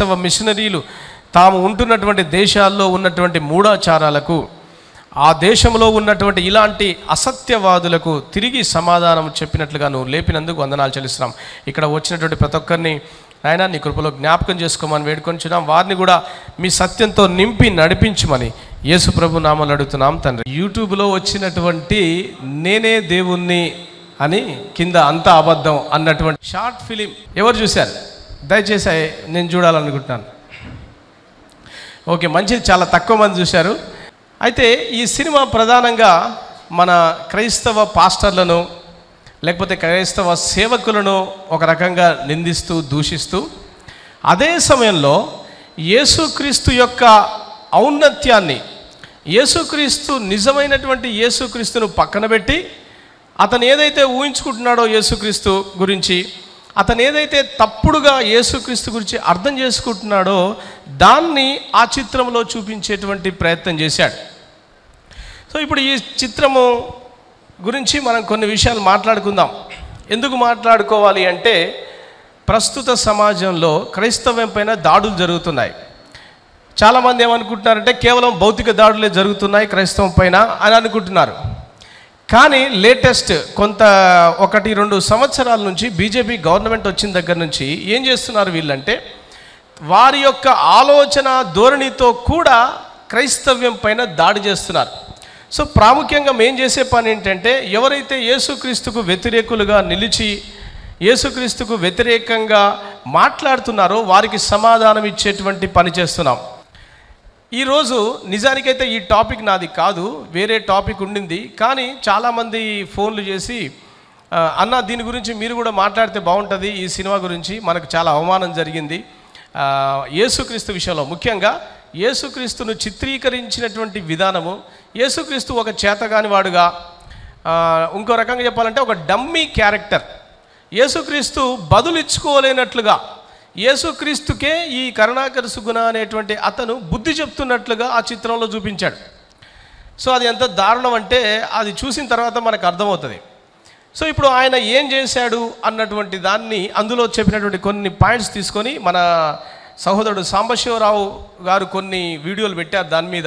క్రైస్తవ మిషనరీలు తాము ఉంటున్నటువంటి దేశాల్లో ఉన్నటువంటి మూఢాచారాలకు ఆ దేశంలో ఉన్నటువంటి ఇలాంటి అసత్యవాదులకు తిరిగి సమాధానం చెప్పినట్లుగా నువ్వు లేపినందుకు వందనాలు చెల్లిస్తున్నాం ఇక్కడ వచ్చినటువంటి ప్రతి ఒక్కరిని ఆయన నీ కృపలో జ్ఞాపకం చేసుకోమని వేడుకొంచున్నాం వారిని కూడా మీ సత్యంతో నింపి నడిపించమని యేసు ప్రభు నామలు అడుగుతున్నాం తండ్రి యూట్యూబ్లో వచ్చినటువంటి నేనే దేవుణ్ణి అని కింద అంతా అబద్ధం అన్నటువంటి షార్ట్ ఫిలిం ఎవరు చూశారు దయచేసి నేను చూడాలనుకుంటున్నాను ఓకే మంచిది చాలా తక్కువ మంది చూశారు అయితే ఈ సినిమా ప్రధానంగా మన క్రైస్తవ పాస్టర్లను లేకపోతే క్రైస్తవ సేవకులను ఒక రకంగా నిందిస్తూ దూషిస్తూ అదే సమయంలో యేసుక్రీస్తు యొక్క ఔన్నత్యాన్ని యేసుక్రీస్తు నిజమైనటువంటి యేసుక్రీస్తును పక్కన పెట్టి అతను ఏదైతే ఊహించుకుంటున్నాడో యేసుక్రీస్తు గురించి అతను ఏదైతే తప్పుడుగా యేసుక్రీస్తు గురించి అర్థం చేసుకుంటున్నాడో దాన్ని ఆ చిత్రంలో చూపించేటువంటి ప్రయత్నం చేశాడు సో ఇప్పుడు ఈ చిత్రము గురించి మనం కొన్ని విషయాలు మాట్లాడుకుందాం ఎందుకు మాట్లాడుకోవాలి అంటే ప్రస్తుత సమాజంలో క్రైస్తవం పైన దాడులు జరుగుతున్నాయి చాలామంది ఏమనుకుంటున్నారంటే కేవలం భౌతిక దాడులే జరుగుతున్నాయి క్రైస్తవం పైన అని అనుకుంటున్నారు కానీ లేటెస్ట్ కొంత ఒకటి రెండు సంవత్సరాల నుంచి బీజేపీ గవర్నమెంట్ వచ్చిన దగ్గర నుంచి ఏం చేస్తున్నారు వీళ్ళంటే వారి యొక్క ఆలోచన ధోరణితో కూడా క్రైస్తవ్యం పైన దాడి చేస్తున్నారు సో ప్రాముఖ్యంగా మేం చేసే పని ఏంటంటే ఎవరైతే యేసుక్రీస్తుకు వ్యతిరేకులుగా నిలిచి యేసుక్రీస్తుకు వ్యతిరేకంగా మాట్లాడుతున్నారో వారికి సమాధానం ఇచ్చేటువంటి పని చేస్తున్నాం ఈరోజు నిజానికైతే ఈ టాపిక్ నాది కాదు వేరే టాపిక్ ఉండింది కానీ చాలామంది ఫోన్లు చేసి "ఆ, అన్న దీని గురించి మీరు కూడా మాట్లాడితే బాగుంటుంది ఈ సినిమా గురించి మనకు చాలా అవమానం జరిగింది ఆ, యేసుక్రీస్తు విషయంలో ముఖ్యంగా యేసుక్రీస్తును చిత్రీకరించినటువంటి విధానము యేసుక్రీస్తు ఒక చేతగాని వాడుగా ఆ, ఇంకో రకంగా చెప్పాలంటే ఒక డమ్మీ క్యారెక్టర్ యేసుక్రీస్తు బదులు ఇచ్చుకోలేనట్లుగా యేసుక్రీస్తుకే ఈ కరుణాకర సుగుణ అనేటువంటి అతను బుద్ధి చెప్తున్నట్లుగా ఆ చిత్రంలో చూపించాడు సో అది ఎంత దారుణం అంటే అది చూసిన తర్వాత మనకు అర్థమవుతుంది సో ఇప్పుడు ఆయన ఏం చేశాడు అన్నటువంటి దాన్ని అందులో చెప్పినటువంటి కొన్ని పాయింట్స్ తీసుకొని మన సహోదరుడు సాంబశివరావు గారు కొన్ని వీడియోలు పెట్టారు దాని మీద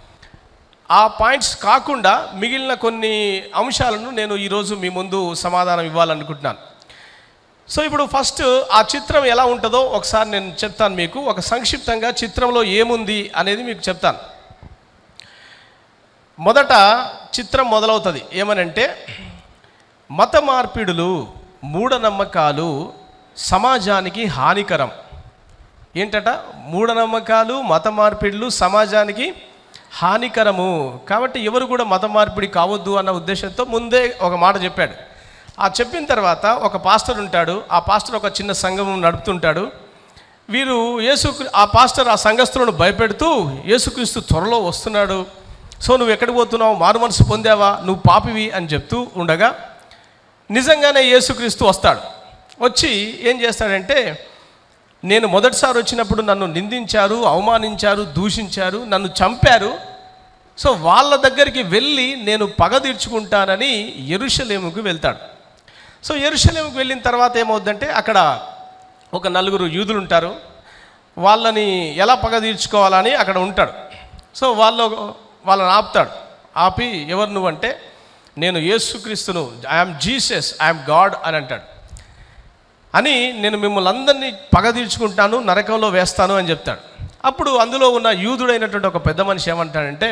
ఆ పాయింట్స్ కాకుండా మిగిలిన కొన్ని అంశాలను నేను ఈరోజు మీ ముందు సమాధానం ఇవ్వాలనుకుంటున్నాను సో ఇప్పుడు ఫస్ట్ ఆ చిత్రం ఎలా ఉంటుందో ఒకసారి నేను చెప్తాను మీకు ఒక సంక్షిప్తంగా చిత్రంలో ఏముంది అనేది మీకు చెప్తాను మొదట చిత్రం మొదలవుతుంది ఏమనంటే మత మార్పిడులు మూఢనమ్మకాలు సమాజానికి హానికరం ఏంటట మూఢనమ్మకాలు మత మార్పిడులు సమాజానికి హానికరము కాబట్టి ఎవరు కూడా మత మార్పిడి కావద్దు అన్న ఉద్దేశంతో ముందే ఒక మాట చెప్పాడు ఆ చెప్పిన తర్వాత ఒక పాస్టర్ ఉంటాడు ఆ పాస్టర్ ఒక చిన్న సంఘం నడుపుతుంటాడు వీరు యేసు ఆ పాస్టర్ ఆ సంఘస్థులను భయపెడుతూ యేసుక్రీస్తు త్వరలో వస్తున్నాడు సో నువ్వు ఎక్కడికి పోతున్నావు మారు మనసు పొందావా నువ్వు పాపివి అని చెప్తూ ఉండగా నిజంగానే యేసుక్రీస్తు వస్తాడు వచ్చి ఏం చేస్తాడంటే నేను మొదటిసారి వచ్చినప్పుడు నన్ను నిందించారు అవమానించారు దూషించారు నన్ను చంపారు సో వాళ్ళ దగ్గరికి వెళ్ళి నేను పగ తీర్చుకుంటానని ఎరుషలేముకు వెళ్తాడు సో ఎరుషలేముకు వెళ్ళిన తర్వాత ఏమవుద్దంటే అక్కడ ఒక నలుగురు యూదులు ఉంటారు వాళ్ళని ఎలా పగ తీర్చుకోవాలని అక్కడ ఉంటాడు సో వాళ్ళు వాళ్ళని ఆపుతాడు ఆపి ఎవరు నువ్వు అంటే నేను యేసుక్రీస్తును ఐఎమ్ జీసస్ ఐఎమ్ గాడ్ అని అంటాడు అని నేను మిమ్మల్ని అందరినీ పగ తీర్చుకుంటాను నరకంలో వేస్తాను అని చెప్తాడు అప్పుడు అందులో ఉన్న యూదుడైనటువంటి ఒక పెద్ద మనిషి ఏమంటాడంటే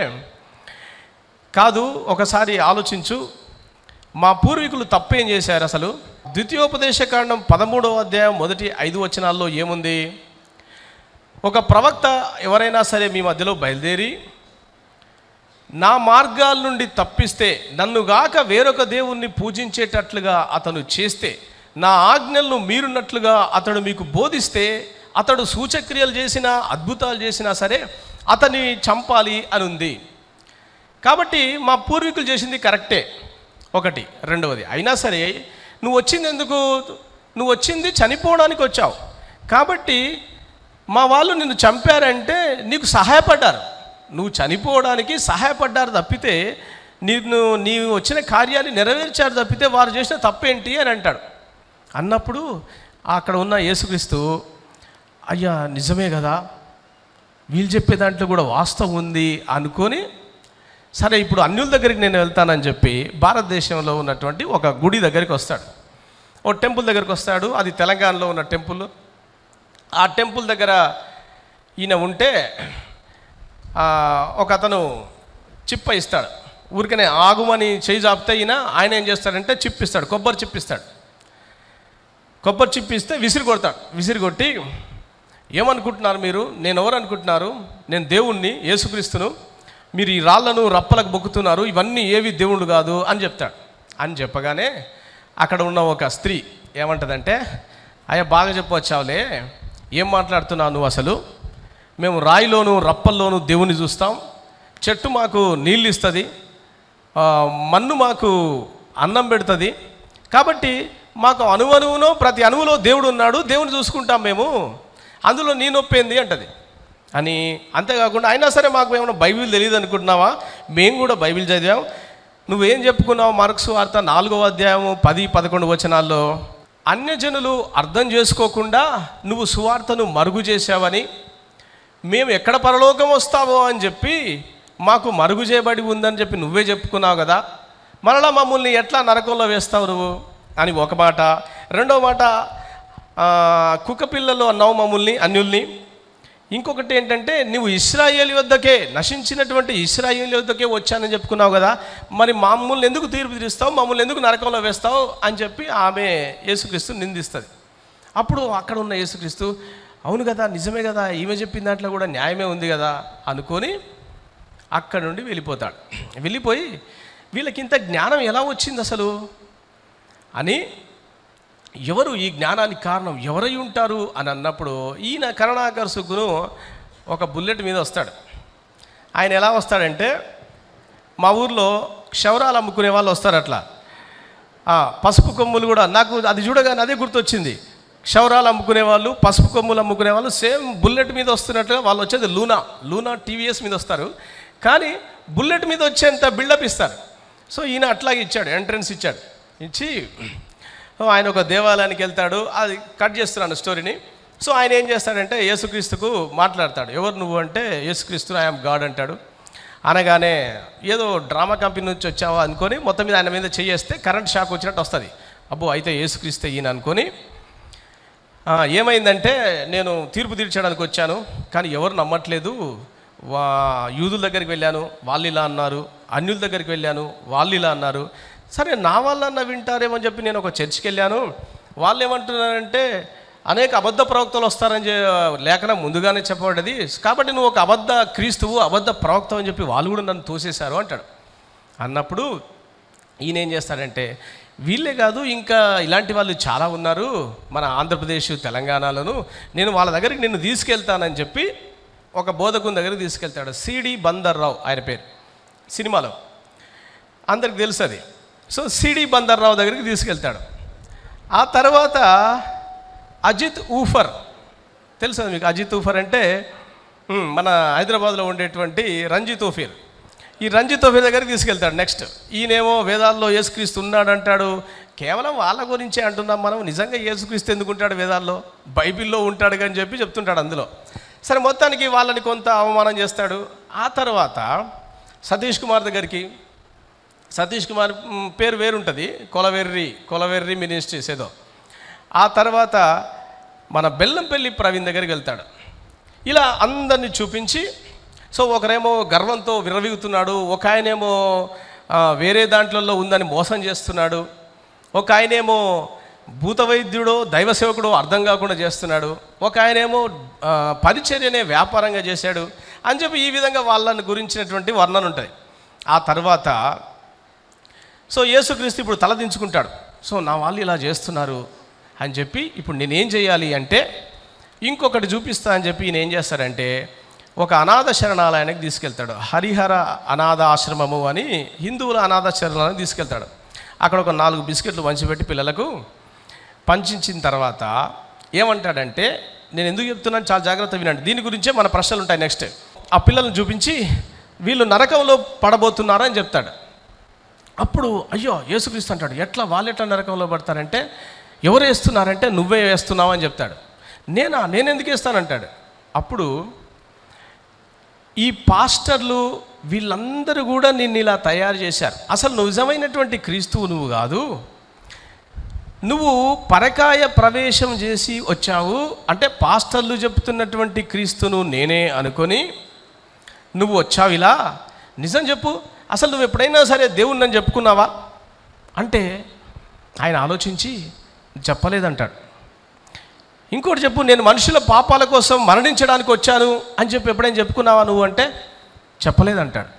కాదు ఒకసారి ఆలోచించు మా పూర్వీకులు తప్పేం చేశారు అసలు ద్వితీయోపదేశ కాండం పదమూడవ అధ్యాయం మొదటి ఐదు వచనాల్లో ఏముంది ఒక ప్రవక్త ఎవరైనా సరే మీ మధ్యలో బయలుదేరి నా మార్గాల నుండి తప్పిస్తే నన్ను గాక వేరొక దేవుణ్ణి పూజించేటట్లుగా అతను చేస్తే నా ఆజ్ఞలను మీరున్నట్లుగా అతడు మీకు బోధిస్తే అతడు సూచక్రియలు చేసినా అద్భుతాలు చేసినా సరే అతన్ని చంపాలి అని ఉంది కాబట్టి మా పూర్వీకులు చేసింది కరెక్టే ఒకటి రెండవది అయినా సరే నువ్వు వచ్చింది ఎందుకు నువ్వు వచ్చింది చనిపోవడానికి వచ్చావు కాబట్టి మా వాళ్ళు నిన్ను చంపారంటే నీకు సహాయపడ్డారు నువ్వు చనిపోవడానికి సహాయపడ్డారు తప్పితే నిన్ను నీవు వచ్చిన కార్యాన్ని నెరవేర్చారు తప్పితే వారు చేసిన తప్పేంటి అని అంటాడు అన్నప్పుడు అక్కడ ఉన్న యేసుక్రీస్తు అయ్యా నిజమే కదా వీళ్ళు చెప్పే దాంట్లో కూడా వాస్తవం ఉంది అనుకొని సరే ఇప్పుడు అన్యుల దగ్గరికి నేను వెళ్తానని చెప్పి భారతదేశంలో ఉన్నటువంటి ఒక గుడి దగ్గరికి వస్తాడు ఓ టెంపుల్ దగ్గరికి వస్తాడు అది తెలంగాణలో ఉన్న టెంపుల్ ఆ టెంపుల్ దగ్గర ఈయన ఉంటే ఆ, ఒక అతను చిప్ప ఇస్తాడు ఊరికనే ఆగుమని చేయి చాపితే ఈయన ఆయన ఏం చేస్తాడంటే చిప్ ఇస్తాడు కొబ్బరి చిప్ ఇస్తాడు కొబ్బరి చిప్ ఇస్తే విసిరి కొడతాడు విసిరి కొట్టి ఏమనుకుంటున్నారు మీరు నేను ఎవరు అనుకుంటున్నారు నేను దేవుణ్ణి యేసుక్రీస్తును మీరు ఈ రాళ్లను రప్పలకు బొక్కుతున్నారు ఇవన్నీ ఏవి దేవుడు కాదు అని చెప్తాడు అని చెప్పగానే అక్కడ ఉన్న ఒక స్త్రీ ఏమంటదంటే అయ్యా బాగా చెప్పవచ్చావులే ఏం మాట్లాడుతున్నావు నువ్వు అసలు మేము రాయిలోను రప్పల్లోను దేవుని చూస్తాం చెట్టు మాకు నీళ్ళు ఇస్తుంది ఆ, మన్ను మాకు అన్నం పెడుతుంది కాబట్టి మాకు అణువణువులో ప్రతి అణువులో దేవుడు ఉన్నాడు దేవుని చూసుకుంటాం మేము అందులో నీ నొప్పేంది అంటది అని అంతేకాకుండా అయినా సరే మాకు ఏమైనా బైబిల్ తెలియదు అనుకుంటున్నావా మేము కూడా బైబిల్ చదివాం నువ్వేం చెప్పుకున్నావు మార్క్స్ వార్త నాలుగవ అధ్యాయము పది పదకొండు వచనాల్లో అన్యజనులు అర్థం చేసుకోకుండా నువ్వు సువార్తను మరుగు చేశావని మేము ఎక్కడ పరలోకం వస్తామో అని చెప్పి మాకు మరుగు చేయబడి ఉందని చెప్పి నువ్వే చెప్పుకున్నావు కదా మరలా మమ్మల్ని ఎట్లా నరకంలో వేస్తావు నువ్వు అని ఒక మాట రెండో మాట ఆ, కుక్క పిల్లలు అన్నావు మమ్మల్ని అన్యుల్ని ఇంకొకటి ఏంటంటే నువ్వు ఇస్రాయేల్ వద్దకే నశించినటువంటి ఇస్రాయేల్ వద్దకే వచ్చానని చెప్పుకున్నావు కదా మరి మమ్మల్ని ఎందుకు తీర్పు తీరుస్తావు మమ్మల్ని ఎందుకు నరకంలో వేస్తావు అని చెప్పి ఆమె యేసుక్రీస్తు నిందిస్తుంది అప్పుడు అక్కడ ఉన్న యేసుక్రీస్తు అవును కదా నిజమే కదా ఈమె చెప్పిన దాంట్లో కూడా న్యాయమే ఉంది కదా అనుకొని అక్కడ నుండి వెళ్ళిపోతాడు వెళ్ళిపోయి వీళ్ళకి ఇంత జ్ఞానం ఎలా వచ్చింది అసలు అని ఎవరు ఈ క్షానానికి కారణం ఎవరై ఉంటారు అని అన్నప్పుడు ఈయన కరుణాకర్ సుగ్గును ఒక బుల్లెట్ మీద వస్తాడు ఆయన ఎలా వస్తాడంటే మా ఊర్లో క్షవరాలు అమ్ముకునే వాళ్ళు వస్తారు అట్లా ఆ, పసుపు కొమ్ములు కూడా నాకు అది చూడగానే అదే గుర్తొచ్చింది క్షవరాలు అమ్ముకునే వాళ్ళు పసుపు కొమ్ములు అమ్ముకునే వాళ్ళు సేమ్ బుల్లెట్ మీద వస్తున్నట్టుగా వాళ్ళు వచ్చేది లూనా లూనా టీవీఎస్ మీద వస్తారు కానీ బుల్లెట్ మీద వచ్చేంత బిల్డప్ ఇస్తారు సో ఈయన అట్లాగే ఇచ్చాడు ఎంట్రన్స్ ఇచ్చాడు ఇచ్చి సో ఆయన ఒక దేవాలయానికి వెళ్తాడు అది కట్ చేస్తున్నాను స్టోరీని సో ఆయన ఏం చేస్తాడంటే యేసుక్రీస్తుకు మాట్లాడతాడు ఎవరు నువ్వు అంటే యేసుక్రీస్తు ఐఎమ్ గాడ్ అంటాడు అనగానే ఏదో డ్రామా కంపెనీ నుంచి వచ్చావా అనుకొని మొత్తం మీద ఆయన మీద చేయేస్తే కరెంట్ షాక్ వచ్చినట్టు వస్తుంది అబ్బో అయితే యేసుక్రీస్తే ఈయన అనుకొని "ఆ, ఏమైందంటే నేను తీర్పు తీర్చడానికి వచ్చాను కానీ ఎవరు నమ్మట్లేదు వా యూదుల దగ్గరికి వెళ్ళాను వాళ్ళు ఇలా అన్నారు అన్యుల దగ్గరికి వెళ్ళాను వాళ్ళు ఇలా అన్నారు సరే నా వాళ్ళన్న వింటారేమో అని చెప్పి నేను ఒక చర్చికి వెళ్ళాను వాళ్ళు ఏమంటున్నారంటే అనేక అబద్ధ ప్రవక్తలు వస్తారని చె- లేఖనం ముందుగానే చెప్పబడ్డది కాబట్టి నువ్వు ఒక అబద్ధ క్రీస్తువు అబద్ధ ప్రవక్త అని చెప్పి వాళ్ళు కూడా నన్ను తోసేశారు అంటాడు అన్నప్పుడు ఈయన ఏం చేస్తాడంటే వీళ్ళే కాదు ఇంకా ఇలాంటి వాళ్ళు చాలా ఉన్నారు మన ఆంధ్రప్రదేశ్ తెలంగాణలోను నేను వాళ్ళ దగ్గరికి నిన్ను తీసుకెళ్తానని చెప్పి ఒక బోధకుని దగ్గరికి తీసుకెళ్తాడు సిడి బందర్రావు ఆయన పేరు సినిమాలో అందరికి తెలుసు అది సో సిడి బందర్రావు దగ్గరికి తీసుకెళ్తాడు ఆ తర్వాత అజిత్ ఊఫర్ తెలుసా మీకు అజిత్ ఊఫర్ అంటే ఉమ్, మన హైదరాబాద్లో ఉండేటువంటి రంజిత్ ఓఫీర్ ఈ రంజిత్ ఓఫీర్ దగ్గరికి తీసుకెళ్తాడు నెక్స్ట్ ఈయనేమో వేదాల్లో యేసుక్రీస్తు ఉన్నాడు అంటాడు కేవలం వాళ్ళ గురించే అంటున్నాం మనం నిజంగా యేసుక్రీస్తు ఎందుకు ఉంటాడు వేదాల్లో బైబిల్లో ఉంటాడు అని చెప్పి చెప్తుంటాడు అందులో సరే మొత్తానికి వాళ్ళని కొంత అవమానం చేస్తాడు ఆ తర్వాత సతీష్ కుమార్ దగ్గరికి సతీష్ కుమార్ మ్, పేరు వేరుంటుంది కొలవెర్రి కొలవెర్రి మినిస్ట్రీస్ ఏదో ఆ తర్వాత మన బెల్లంపల్లి ప్రవీణ్ దగ్గరికి వెళ్తాడు ఇలా అందరినీ చూపించి సో ఒకరేమో గర్వంతో విరవీగుతున్నాడు ఒక ఆయనేమో ఆ, వేరే దాంట్లలో ఉందని మోసం చేస్తున్నాడు ఒక ఆయనేమో భూత వైద్యుడో దైవ సేవకుడో అర్థం కాకుండా చేస్తున్నాడు ఒక ఆయనేమో ఆ, పరిచర్యనే వ్యాపారంగా చేశాడు అని చెప్పి ఈ విధంగా వాళ్ళని గురించినటువంటి వర్ణన ఉంటుంది ఆ తర్వాత సో యేసుక్రీస్తు ఇప్పుడు తలదించుకుంటాడు సో నా వాళ్ళు ఇలా చేస్తున్నారు అని చెప్పి ఇప్పుడు నేనేం చేయాలి అంటే ఇంకొకటి చూపిస్తా అని చెప్పి ఈయన ఏం చేస్తాడంటే ఒక అనాథ శరణాలయానికి తీసుకెళ్తాడు హరిహర అనాథ ఆశ్రమము అని హిందువుల అనాథ శరణాలయానికి తీసుకెళ్తాడు అక్కడ ఒక నాలుగు బిస్కెట్లు పంచిపెట్టి పిల్లలకు పంచించిన తర్వాత ఏమంటాడంటే నేను ఎందుకు చెప్తున్నాను చాలా జాగ్రత్త వినండి దీని గురించే మన ప్రశ్నలు ఉంటాయి నెక్స్ట్ ఆ పిల్లల్ని చూపించి వీళ్ళు నరకంలో పడబోతున్నారని చెప్తాడు అప్పుడు అయ్యో యేసుక్రీస్తు అంటాడు ఎట్లా వాళ్ళు ఎట్లా నరకంలో పడతారంటే ఎవరు వేస్తున్నారంటే నువ్వే వేస్తున్నావు అని చెప్తాడు నేనా నేను ఎందుకు ఇస్తానంటాడు అప్పుడు ఈ పాస్టర్లు వీళ్ళందరూ కూడా నిన్ను ఇలా తయారు చేశారు అసలు నువ్వు నిజమైనటువంటి క్రీస్తువు నువ్వు కాదు నువ్వు పరకాయ ప్రవేశం చేసి వచ్చావు అంటే పాస్టర్లు చెప్తున్నటువంటి క్రీస్తును నేనే అనుకొని నువ్వు వచ్చావు ఇలా నిజం చెప్పు అసలు నువ్వు ఎప్పుడైనా సరే దేవుణ్ణి అని చెప్పుకున్నావా అంటే ఆయన ఆలోచించి చెప్పలేదంటాడు ఇంకోటి చెప్పు నేను మనుషుల పాపాల కోసం మరణించడానికి వచ్చాను అని చెప్పి ఎప్పుడైనా చెప్పుకున్నావా నువ్వు అంటే చెప్పలేదంటాడు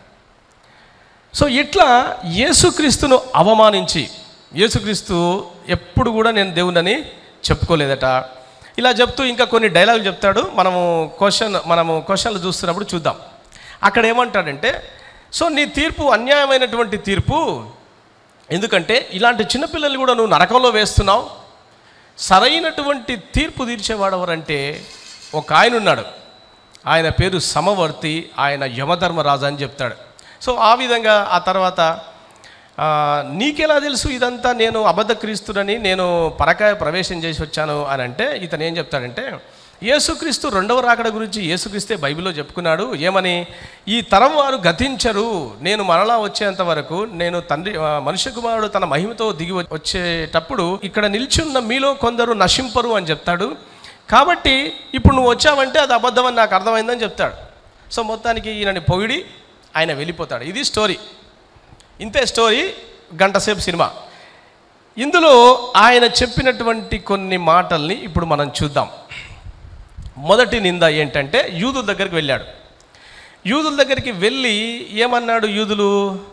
సో ఇట్లా యేసుక్రీస్తును అవమానించి యేసుక్రీస్తు ఎప్పుడు కూడా నేను దేవునని చెప్పుకోలేదట ఇలా చెప్తూ ఇంకా కొన్ని డైలాగులు చెప్తాడు మనము క్వశ్చన్ మనము క్వశ్చన్లు చూస్తున్నప్పుడు చూద్దాం అక్కడ ఏమంటాడంటే సో నీ తీర్పు అన్యాయమైనటువంటి తీర్పు ఎందుకంటే ఇలాంటి చిన్నపిల్లలు కూడా నువ్వు నరకంలో వేస్తున్నావు సరైనటువంటి తీర్పు తీర్చేవాడు ఎవరంటే ఒక ఆయన ఉన్నాడు ఆయన పేరు సమవర్తి ఆయన యమధర్మరాజు అని చెప్తాడు సో ఆ విధంగా ఆ తర్వాత ఆ, నీకెలా తెలుసు ఇదంతా నేను అబద్ధ క్రీస్తుడని నేను పరకాయ ప్రవేశం చేసి వచ్చాను అని అంటే ఇతను ఏం చెప్తాడంటే యేసుక్రీస్తు రెండవ రాకడ గురించి యేసుక్రీస్తే బైబిల్లో చెప్పుకున్నాడు ఏమని ఈ తరం వారు గతించరు నేను మరలా వచ్చేంత వరకు నేను తండ్రి ఆ, మనుష్య కుమారుడు తన మహిమతో దిగి వ- వచ్చేటప్పుడు ఇక్కడ నిల్చున్న మీలో కొందరు నశింపరు అని చెప్తాడు కాబట్టి ఇప్పుడు నువ్వు వచ్చావంటే అది అబద్ధం అని నాకు అర్థమైందని చెప్తాడు సో మొత్తానికి ఈయనని పొగిడి ఆయన వెళ్ళిపోతాడు ఇది స్టోరీ ఇంతే స్టోరీ గంట సేపు సినిమా ఇందులో ఆయన చెప్పినటువంటి కొన్ని మాటల్ని ఇప్పుడు మనం చూద్దాం మొదటి నింద ఏంటంటే యూదుల దగ్గరికి వెళ్ళాడు యూదుల దగ్గరికి వెళ్ళి ఏమన్నాడు యూదులు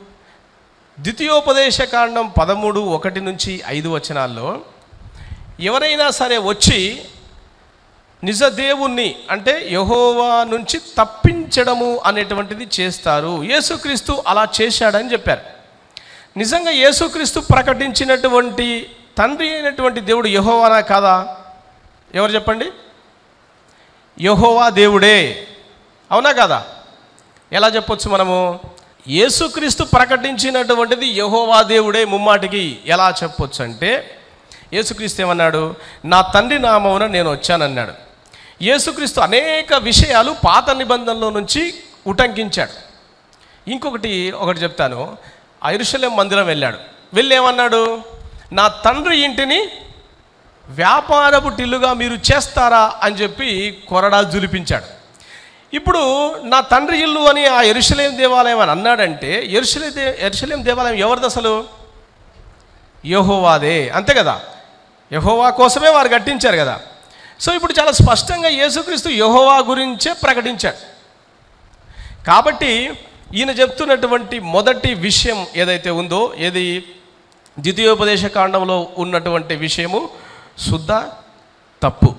ద్వితీయోపదేశ కాండం పదమూడు ఒకటి నుంచి ఐదు వచనాల్లో ఎవరైనా సరే వచ్చి నిజ దేవుణ్ణి అంటే యహోవా నుంచి తప్పించడము అనేటువంటిది చేస్తారు యేసుక్రీస్తు అలా చేశాడని చెప్పారు నిజంగా యేసుక్రీస్తు ప్రకటించినటువంటి తండ్రి అయినటువంటి దేవుడు యహోవానా కాదా ఎవరు చెప్పండి యహోవా దేవుడే అవునా కదా ఎలా చెప్పొచ్చు మనము యేసుక్రీస్తు ప్రకటించినటువంటిది యహోవా దేవుడే ముమ్మాటికి ఎలా చెప్పొచ్చు అంటే యేసుక్రీస్తు ఏమన్నాడు నా తండ్రి నామమున నేను వచ్చానన్నాడు యేసుక్రీస్తు అనేక విషయాలు పాత నిబంధనలో నుంచి ఉటంకించాడు ఇంకొకటి ఒకటి చెప్తాను ఐరుషలేం మందిరం వెళ్ళాడు వెళ్ళి ఏమన్నాడు నా తండ్రి ఇంటిని వ్యాపారపు టిల్లుగా మీరు చేస్తారా అని చెప్పి కొరడా జులిపించాడు ఇప్పుడు నా తండ్రి ఇల్లు అని ఆ ఎరుషలేం దేవాలయం అని అన్నాడంటే ఎరుషలే దే ఎరుషలేం దేవాలయం ఎవరిది అసలు యహోవాదే అంతే కదా యహోవా కోసమే వారు కట్టించారు కదా సో ఇప్పుడు చాలా స్పష్టంగా యేసుక్రీస్తు యహోవా గురించే ప్రకటించాడు కాబట్టి ఈయన చెప్తున్నటువంటి మొదటి విషయం ఏదైతే ఉందో ఏది ద్వితీయోపదేశ కాండంలో ఉన్నటువంటి విషయము శుద్ధ తప్పు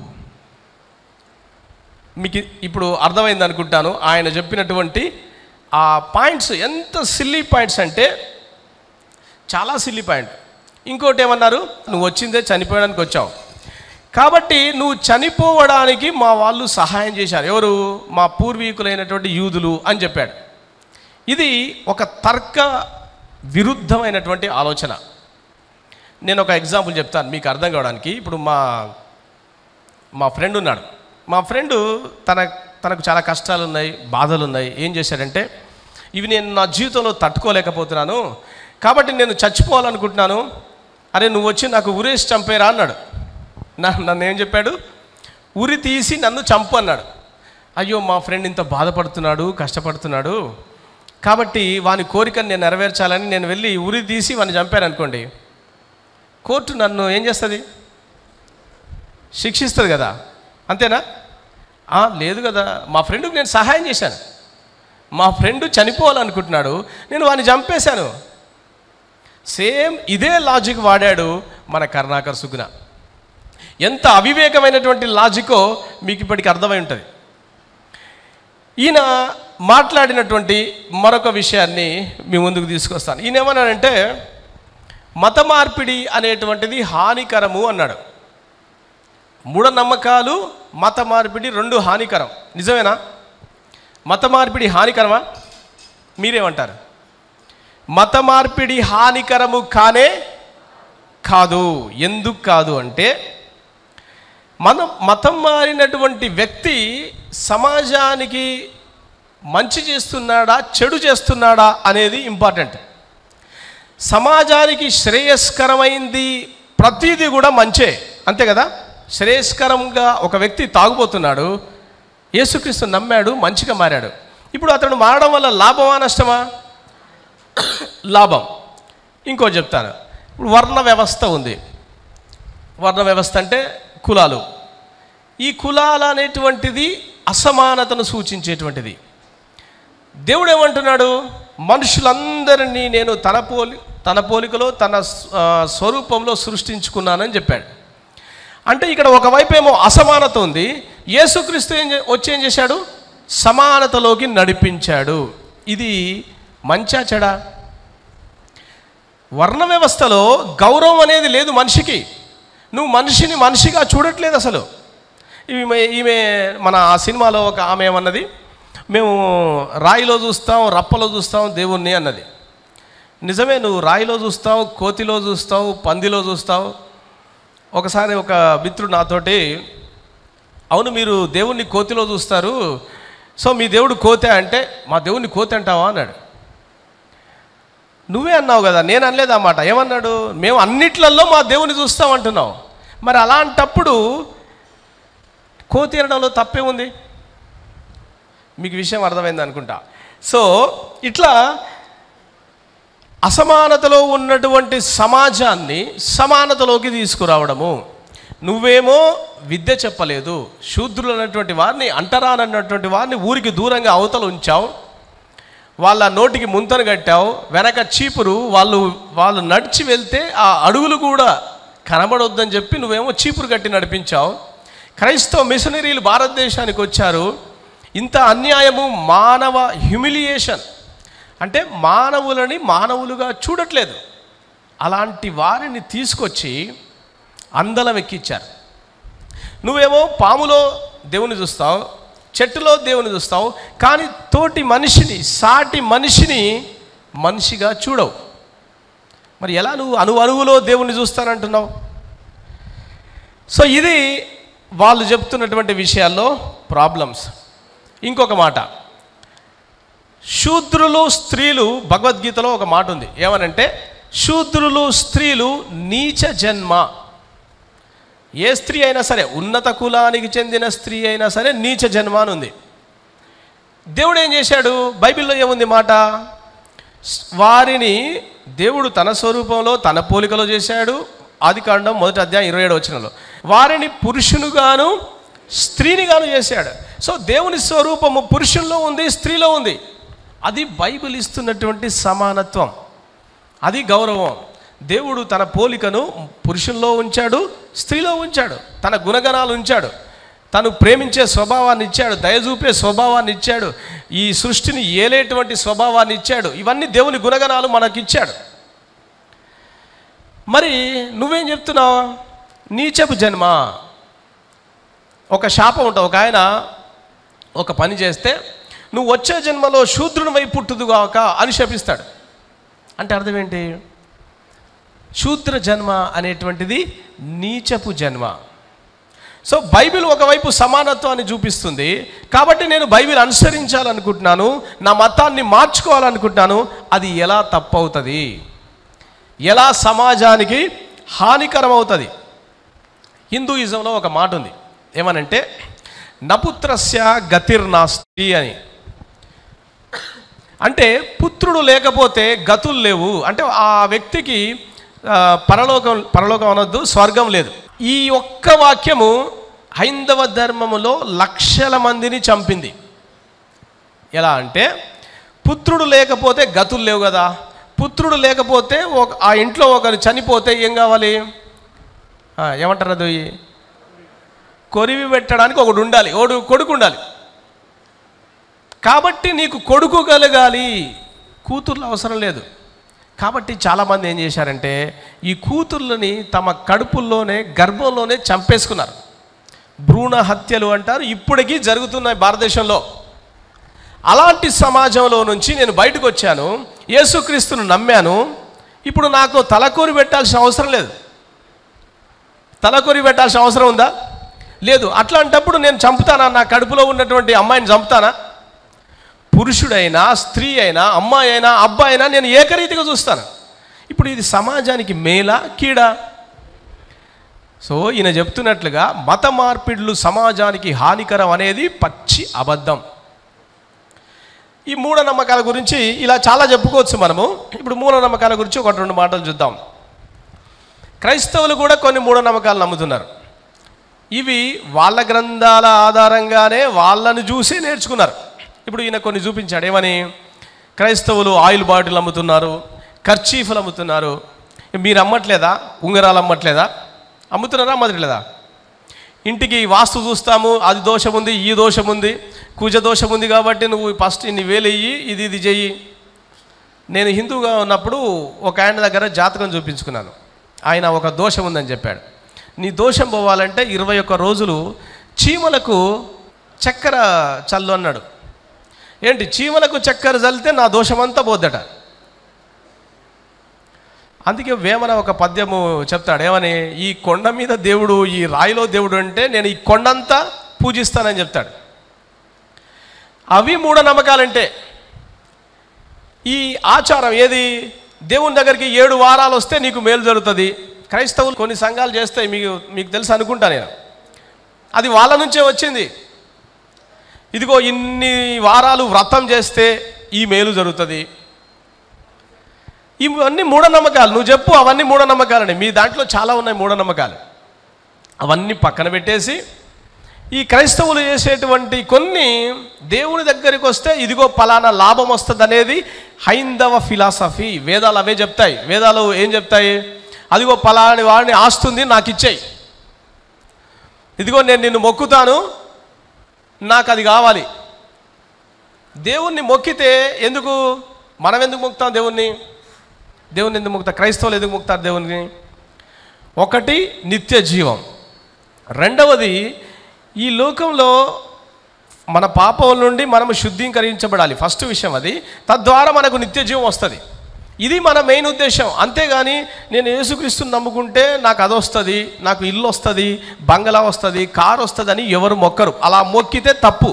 మీకు ఇప్పుడు అర్థమైంది అనుకుంటాను ఆయన చెప్పినటువంటి ఆ పాయింట్స్ ఎంత సిల్లీ పాయింట్స్ అంటే చాలా సిల్లీ పాయింట్ ఇంకోటి ఏమన్నారు నువ్వు వచ్చిందే చనిపోయడానికి వచ్చావు కాబట్టి నువ్వు చనిపోవడానికి మా వాళ్ళు సహాయం చేశారు ఎవరు మా పూర్వీకులైనటువంటి యూదులు అని చెప్పాడు ఇది ఒక తర్క విరుద్ధమైనటువంటి ఆలోచన నేను ఒక ఎగ్జాంపుల్ చెప్తాను మీకు అర్థం కావడానికి ఇప్పుడు మా మా ఫ్రెండ్ ఉన్నాడు మా ఫ్రెండ్ తన తనకు చాలా కష్టాలు ఉన్నాయి బాధలు ఉన్నాయి ఏం చేశాడంటే ఇవి నేను నా జీవితంలో తట్టుకోలేకపోతున్నాను కాబట్టి నేను చచ్చిపోవాలనుకుంటున్నాను అరే నువ్వు వచ్చి నాకు ఉరేసి చంపేరా అన్నాడు నా నన్ను ఏం చెప్పాడు ఉరి తీసి నన్ను చంపు అన్నాడు అయ్యో మా ఫ్రెండ్ ఇంత బాధపడుతున్నాడు కష్టపడుతున్నాడు కాబట్టి వాని కోరికను నేను నెరవేర్చాలని నేను వెళ్ళి ఉరి తీసి వాడిని చంపాను అనుకోండి కోర్టు నన్ను ఏం చేస్తుంది శిక్షిస్తుంది కదా అంతేనా ఆ, లేదు కదా మా ఫ్రెండ్కి నేను సహాయం చేశాను మా ఫ్రెండ్ చనిపోవాలనుకుంటున్నాడు నేను వాడిని చంపేశాను సేమ్ ఇదే లాజిక్ వాడాడు మన కరుణాకర్ సుగుణ ఎంత అవివేకమైనటువంటి లాజికో మీకు ఇప్పటికి అర్థమై ఉంటుంది ఈయన మాట్లాడినటువంటి మరొక విషయాన్ని మీ ముందుకు తీసుకొస్తాను ఈయన ఏమన్నాడంటే మత మార్పిడి అనేటువంటిది హానికరము అన్నాడు మూఢనమ్మకాలు మత మార్పిడి రెండు హానికరం నిజమేనా మత మార్పిడి హానికరమా మీరేమంటారు మత మార్పిడి హానికరము కానే కాదు ఎందుకు కాదు అంటే మనం మతం మారినటువంటి వ్యక్తి సమాజానికి మంచి చేస్తున్నాడా చెడు చేస్తున్నాడా అనేది ఇంపార్టెంట్ సమాజానికి శ్రేయస్కరమైంది ప్రతిదీ కూడా మంచే అంతే కదా శ్రేయస్కరంగా ఒక వ్యక్తి తాగుపోతున్నాడు యేసుక్రీస్తు నమ్మాడు మంచిగా మారాడు ఇప్పుడు అతను మారడం వల్ల లాభమా నష్టమా లాభం ఇంకో చెప్తాను ఇప్పుడు వర్ణ వ్యవస్థ ఉంది వర్ణ వ్యవస్థ అంటే కులాలు ఈ కులాలు అనేటువంటిది అసమానతను సూచించేటువంటిది దేవుడు ఏమంటున్నాడు మనుషులందరినీ నేను తన పోలి తన పోలికలో తన ఆ, స్వరూపంలో సృష్టించుకున్నానని చెప్పాడు అంటే ఇక్కడ ఒకవైపు ఏమో అసమానత ఉంది యేసుక్రీస్తు ఏం చే- వచ్చి ఏం చేశాడు సమానతలోకి నడిపించాడు ఇది మంచా చెడా వర్ణ వ్యవస్థలో గౌరవం అనేది లేదు మనిషికి నువ్వు మనిషిని మనిషిగా చూడట్లేదు అసలు ఈమె ఈమె మన ఆ సినిమాలో ఒక ఆమె ఏమన్నది మేము రాయిలో చూస్తాం రప్పలో చూస్తాం దేవుణ్ణి అన్నది నిజమే నువ్వు రాయిలో చూస్తావు కోతిలో చూస్తావు పందిలో చూస్తావు ఒకసారి ఒక మిత్రుడు నాతోటి అవును మీరు దేవుణ్ణి కోతిలో చూస్తారు సో మీ దేవుడు కోతే అంటే మా దేవుణ్ణి కోతి అంటావా అన్నాడు నువ్వే అన్నావు కదా నేను అనలేదు ఆ మాట ఏమన్నాడు మేము అన్నిట్లలో మా దేవుని చూస్తాం అంటున్నావు మరి అలాంటప్పుడు కోతి అనడంలో తప్పే ఉంది మీకు విషయం అర్థమైంది అనుకుంటా సో ఇట్లా అసమానతలో ఉన్నటువంటి సమాజాన్ని సమానతలోకి తీసుకురావడము నువ్వేమో విద్య చెప్పలేదు శూద్రులు అన్నటువంటి వారిని అంటరానన్నటువంటి వారిని ఊరికి దూరంగా అవతల ఉంచావు వాళ్ళ నోటికి ముంతను కట్టావు వెనక చీపురు వాళ్ళు వాళ్ళు నడిచి వెళ్తే ఆ అడుగులు కూడా కనబడొద్దని చెప్పి నువ్వేమో చీపురు కట్టి నడిపించావు క్రైస్తవ మిషనరీలు భారతదేశానికి వచ్చారు ఇంత అన్యాయము మానవ హ్యూమిలియేషన్ అంటే మానవులని మానవులుగా చూడట్లేదు అలాంటి వారిని తీసుకొచ్చి అందలం ఎక్కించారు నువ్వేమో పాములో దేవుని చూస్తావు చెట్టులో దేవుని చూస్తావు కానీ తోటి మనిషిని సాటి మనిషిని మనిషిగా చూడవు మరి ఎలా నువ్వు అణు అణువులో దేవుని చూస్తానంటున్నావు సో ఇది వాళ్ళు చెప్తున్నటువంటి విషయాల్లో ప్రాబ్లమ్స్ ఇంకొక మాట శూద్రులు స్త్రీలు భగవద్గీతలో ఒక మాట ఉంది ఏమనంటే శూద్రులు స్త్రీలు నీచ జన్మ ఏ స్త్రీ అయినా సరే ఉన్నత కులానికి చెందిన స్త్రీ అయినా సరే నీచ జన్మ అని ఉంది దేవుడు ఏం చేశాడు బైబిల్లో ఏముంది మాట స్- వారిని దేవుడు తన స్వరూపంలో తన పోలికలో చేశాడు ఆది కాండం మొదటి అధ్యాయం ఇరవై ఏడు వచనంలో వారిని పురుషునిగాను స్త్రీనిగాను చేశాడు సో దేవుని స్వరూపము పురుషుల్లో ఉంది స్త్రీలో ఉంది అది బైబిల్ ఇస్తున్నటువంటి సమానత్వం అది గౌరవం దేవుడు తన పోలికను పురుషుల్లో ఉంచాడు స్త్రీలో ఉంచాడు తన గుణగణాలు ఉంచాడు తను ప్రేమించే స్వభావాన్ని ఇచ్చాడు దయచూపే స్వభావాన్ని ఇచ్చాడు ఈ సృష్టిని ఏలేటువంటి స్వభావాన్ని ఇచ్చాడు ఇవన్నీ దేవుని గుణగణాలు మనకిచ్చాడు మరి నువ్వేం చెప్తున్నావు నీచపు జన్మ ఒక శాపం ఉంటుంది ఒక ఆయన ఒక పని చేస్తే నువ్వు వచ్చే జన్మలో శూద్రుని వైపు పుట్టుదుగాక అని శపిస్తాడు అంటే అర్థం ఏంటి శూద్ర జన్మ అనేటువంటిది నీచపు జన్మ సో బైబిల్ ఒకవైపు సమానత్వాన్ని చూపిస్తుంది కాబట్టి నేను బైబిల్ అనుసరించాలనుకుంటున్నాను నా మతాన్ని మార్చుకోవాలనుకుంటున్నాను అది ఎలా తప్పవుతుంది ఎలా సమాజానికి హానికరం అవుతుంది హిందూయిజంలో ఒక మాట ఉంది ఏమనంటే నపుత్రస్య గతిర్నాస్తి అని అంటే పుత్రుడు లేకపోతే గతులు లేవు అంటే ఆ వ్యక్తికి ఆ, పరలోకం పరలోకం అనొద్దు స్వర్గం లేదు ఈ ఒక్క వాక్యము హైందవ ధర్మములో లక్షల మందిని చంపింది ఎలా అంటే పుత్రుడు లేకపోతే గతులు లేవు కదా పుత్రుడు లేకపోతే ఒక ఆ ఇంట్లో ఒకరు చనిపోతే ఏం కావాలి ఆ, ఏమంటారు అది కొరివి పెట్టడానికి ఒకడు ఉండాలి ఒకడు కొడుకు ఉండాలి కాబట్టి నీకు కొడుకు కలగాలి కూతుర్లు అవసరం లేదు కాబట్టి చాలామంది ఏం చేశారంటే ఈ కూతుర్లని తమ కడుపుల్లోనే గర్భంలోనే చంపేసుకున్నారు భ్రూణ హత్యలు అంటారు ఇప్పటికీ జరుగుతున్నాయి భారతదేశంలో అలాంటి సమాజంలో నుంచి నేను బయటకు వచ్చాను యేసుక్రీస్తును నమ్మాను ఇప్పుడు నాకు తలకూరి పెట్టాల్సిన అవసరం లేదు తలకొరి పెట్టాల్సిన అవసరం ఉందా లేదు అట్లాంటప్పుడు నేను చంపుతానా నా కడుపులో ఉన్నటువంటి అమ్మాయిని చంపుతానా పురుషుడైనా స్త్రీ అయినా అమ్మాయి అయినా అబ్బాయి అయినా నేను ఏకరీతిగా చూస్తాను ఇప్పుడు ఇది సమాజానికి మేలా కీడా సో ఈయన చెప్తున్నట్లుగా మత మార్పిడులు సమాజానికి హానికరం అనేది పచ్చి అబద్ధం ఈ మూఢనమ్మకాల గురించి ఇలా చాలా చెప్పుకోవచ్చు మనము ఇప్పుడు మూఢనమ్మకాల గురించి ఒక రెండు మాటలు చూద్దాం క్రైస్తవులు కూడా కొన్ని మూఢనమ్మకాలు నమ్ముతున్నారు ఇవి వాళ్ళ గ్రంథాల ఆధారంగానే వాళ్ళని చూసి నేర్చుకున్నారు ఇప్పుడు ఈయన కొన్ని చూపించాడు ఏమని క్రైస్తవులు ఆయిల్ బాటిల్ అమ్ముతున్నారు ఖర్చీఫ్లు అమ్ముతున్నారు మీరు అమ్మట్లేదా ఉంగరాలు అమ్మట్లేదా అమ్ముతున్నారా అమ్మట్లేదా ఇంటికి వాస్తు చూస్తాము అది దోషం ఉంది ఈ దోషం ఉంది కుజ దోషం ఉంది కాబట్టి నువ్వు ఫస్ట్ ఇన్ని వేలు ఇయ్యి ఇది ఇది చెయ్యి నేను హిందూగా ఉన్నప్పుడు ఒక ఆయన దగ్గర జాతకం చూపించుకున్నాను ఆయన ఒక దోషం ఉందని చెప్పాడు నీ దోషం పోవాలంటే ఇరవై ఒక్క రోజులు చీమలకు చక్కెర చల్లు అన్నాడు ఏంటి చీమలకు చక్కెర చల్లితే నా దోషమంతా పోద్దట అందుకే వేమన ఒక పద్యము చెప్తాడు ఏమని ఈ కొండ మీద దేవుడు ఈ రాయిలో దేవుడు అంటే నేను ఈ కొండంతా పూజిస్తానని చెప్తాడు అవి మూఢనమ్మకాలంటే ఈ ఆచారం ఏది దేవుని దగ్గరికి ఏడు వారాలు వస్తే నీకు మేలు జరుగుతుంది క్రైస్తవులు కొన్ని సంఘాలు చేస్తాయి మీకు మీకు తెలుసు అనుకుంటా నేను అది వాళ్ళ నుంచే వచ్చింది ఇదిగో ఇన్ని వారాలు వ్రతం చేస్తే ఈ మేలు జరుగుతుంది ఇవన్నీ మూఢనమ్మకాలు నువ్వు చెప్పు అవన్నీ మూఢనమ్మకాలండి మీ దాంట్లో చాలా ఉన్నాయి మూఢనమ్మకాలు అవన్నీ పక్కన పెట్టేసి ఈ క్రైస్తవులు చేసేటువంటి కొన్ని దేవుని దగ్గరికి వస్తే ఇదిగో పలానా లాభం వస్తుంది అనేది హైందవ ఫిలాసఫీ వేదాలు అవే చెప్తాయి వేదాలు ఏం చెప్తాయి అదిగో పలాని వాడిని ఆస్తుంది నాకు ఇచ్చేయి ఇదిగో నేను నిన్ను మొక్కుతాను నాకు అది కావాలి దేవుణ్ణి మొక్కితే ఎందుకు మనం ఎందుకు మొక్కుతాం దేవుణ్ణి దేవుని ఎందుకు ముక్తారు క్రైస్తవులు ఎందుకు ముక్తారు దేవుని ఒకటి నిత్య జీవం రెండవది ఈ లోకంలో మన పాపం నుండి మనము శుద్ధీకరించబడాలి ఫస్ట్ విషయం అది తద్వారా మనకు నిత్య జీవం వస్తుంది ఇది మన మెయిన్ ఉద్దేశం అంతేగాని నేను యేసుక్రీస్తుని నమ్ముకుంటే నాకు అది వస్తుంది నాకు ఇల్లు వస్తుంది బంగళా వస్తుంది కారు వస్తుంది అని ఎవరు మొక్కరు అలా మొక్కితే తప్పు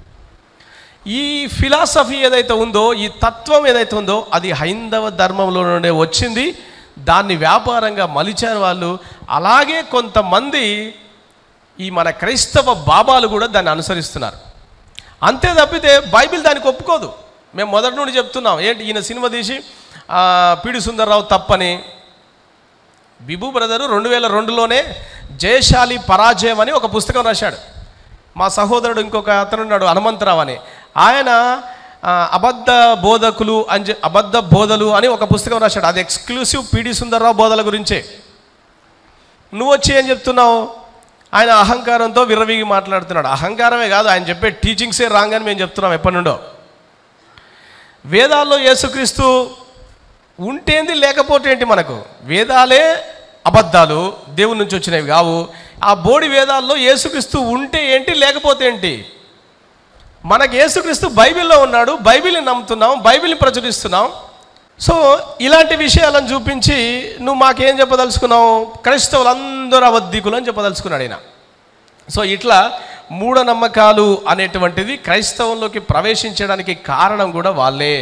ఈ ఫిలాసఫీ ఏదైతే ఉందో ఈ తత్వం ఏదైతే ఉందో అది హైందవ ధర్మంలో నుండే వచ్చింది దాన్ని వ్యాపారంగా మలిచారు వాళ్ళు అలాగే కొంతమంది ఈ మన క్రైస్తవ బాబాలు కూడా దాన్ని అనుసరిస్తున్నారు అంతే తప్పితే బైబిల్ దానికి ఒప్పుకోదు మేము మొదటి నుండి చెప్తున్నాం ఏంటి ఈయన సినిమా తీసి ఆ, పిడి సుందర్రావు తప్పని బిబు బ్రదరు రెండు వేల రెండులోనే జయశాలి పరాజయం అని ఒక పుస్తకం రాశాడు మా సహోదరుడు ఇంకొక అతను ఉన్నాడు హనుమంతరావు అని ఆయన ఆ, అబద్ధ బోధకులు అని చె- అబద్ధ బోధలు అని ఒక పుస్తకం రాశాడు అది ఎక్స్క్లూసివ్ పిడి సుందర్రావు బోధల గురించే నువ్వు వచ్చి ఏం చెప్తున్నావు ఆయన అహంకారంతో విర్రవీగి మాట్లాడుతున్నాడు అహంకారమే కాదు ఆయన చెప్పే టీచింగ్సే రాంగ్ అని మేము చెప్తున్నాం ఎప్పటి నుండో వేదాల్లో యేసుక్రీస్తు ఉంటేంది లేకపోతే ఏంటి మనకు వేదాలే అబద్ధాలు దేవుని నుంచి వచ్చినవి కావు ఆ బోడి వేదాల్లో యేసుక్రీస్తు ఉంటే ఏంటి లేకపోతే ఏంటి మనకు యేసుక్రీస్తు బైబిల్లో ఉన్నాడు బైబిల్ని నమ్ముతున్నాం బైబిల్ని ప్రచురిస్తున్నాం సో ఇలాంటి విషయాలను చూపించి నువ్వు మాకేం చెప్పదలుచుకున్నావు క్రైస్తవులందరూ అబద్ధికులు అని చెప్పదలుచుకున్నాడు ఆయన సో ఇట్లా మూఢనమ్మకాలు అనేటువంటిది క్రైస్తవంలోకి ప్రవేశించడానికి కారణం కూడా వాళ్ళే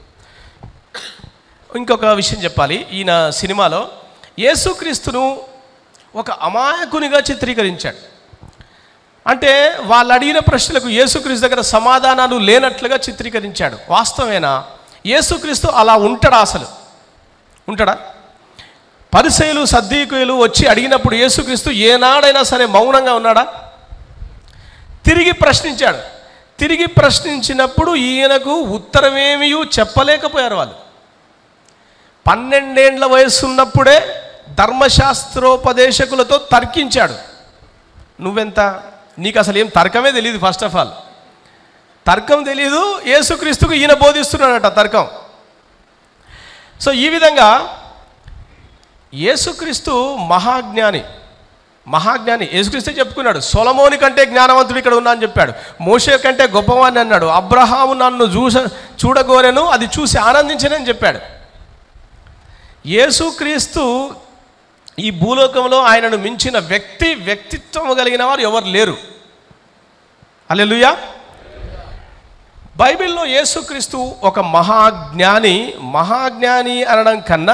ఇంకొక విషయం చెప్పాలి ఈయన సినిమాలో యేసుక్రీస్తును ఒక అమాయకునిగా చిత్రీకరించాడు అంటే వాళ్ళు అడిగిన ప్రశ్నలకు యేసుక్రీస్తు దగ్గర సమాధానాలు లేనట్లుగా చిత్రీకరించాడు వాస్తవేనా యేసుక్రీస్తు అలా ఉంటాడా అసలు ఉంటాడా పరిసయులు సద్దీకులు వచ్చి అడిగినప్పుడు యేసుక్రీస్తు ఏనాడైనా సరే మౌనంగా ఉన్నాడా తిరిగి ప్రశ్నించాడు తిరిగి ప్రశ్నించినప్పుడు ఈయనకు ఉత్తరమేమీ చెప్పలేకపోయారు వాళ్ళు పన్నెండేండ్ల వయసు ఉన్నప్పుడే ధర్మశాస్త్రోపదేశకులతో తర్కించాడు నువ్వెంత నీకు అసలు ఏం తర్కమే తెలియదు ఫస్ట్ ఆఫ్ ఆల్ తర్కం తెలియదు యేసుక్రీస్తుకు ఈయన బోధిస్తున్నాడట తర్కం సో ఈ విధంగా యేసుక్రీస్తు మహాజ్ఞాని మహాజ్ఞాని యేసుక్రీస్తే చెప్పుకున్నాడు సొలమోని కంటే జ్ఞానవంతుడు ఇక్కడ ఉన్నా అని చెప్పాడు మోషే కంటే గొప్పవాడిని అన్నాడు అబ్రహాము నన్ను చూస చూడగోరెను అది చూసి ఆనందించనని చెప్పాడు యేసుక్రీస్తు ఈ భూలోకంలో ఆయనను మించిన వ్యక్తి వ్యక్తిత్వం కలిగిన వారు ఎవరు లేరు అల్లెలుయా బైబిల్లో యేసుక్రీస్తు ఒక మహాజ్ఞాని మహాజ్ఞాని అనడం కన్నా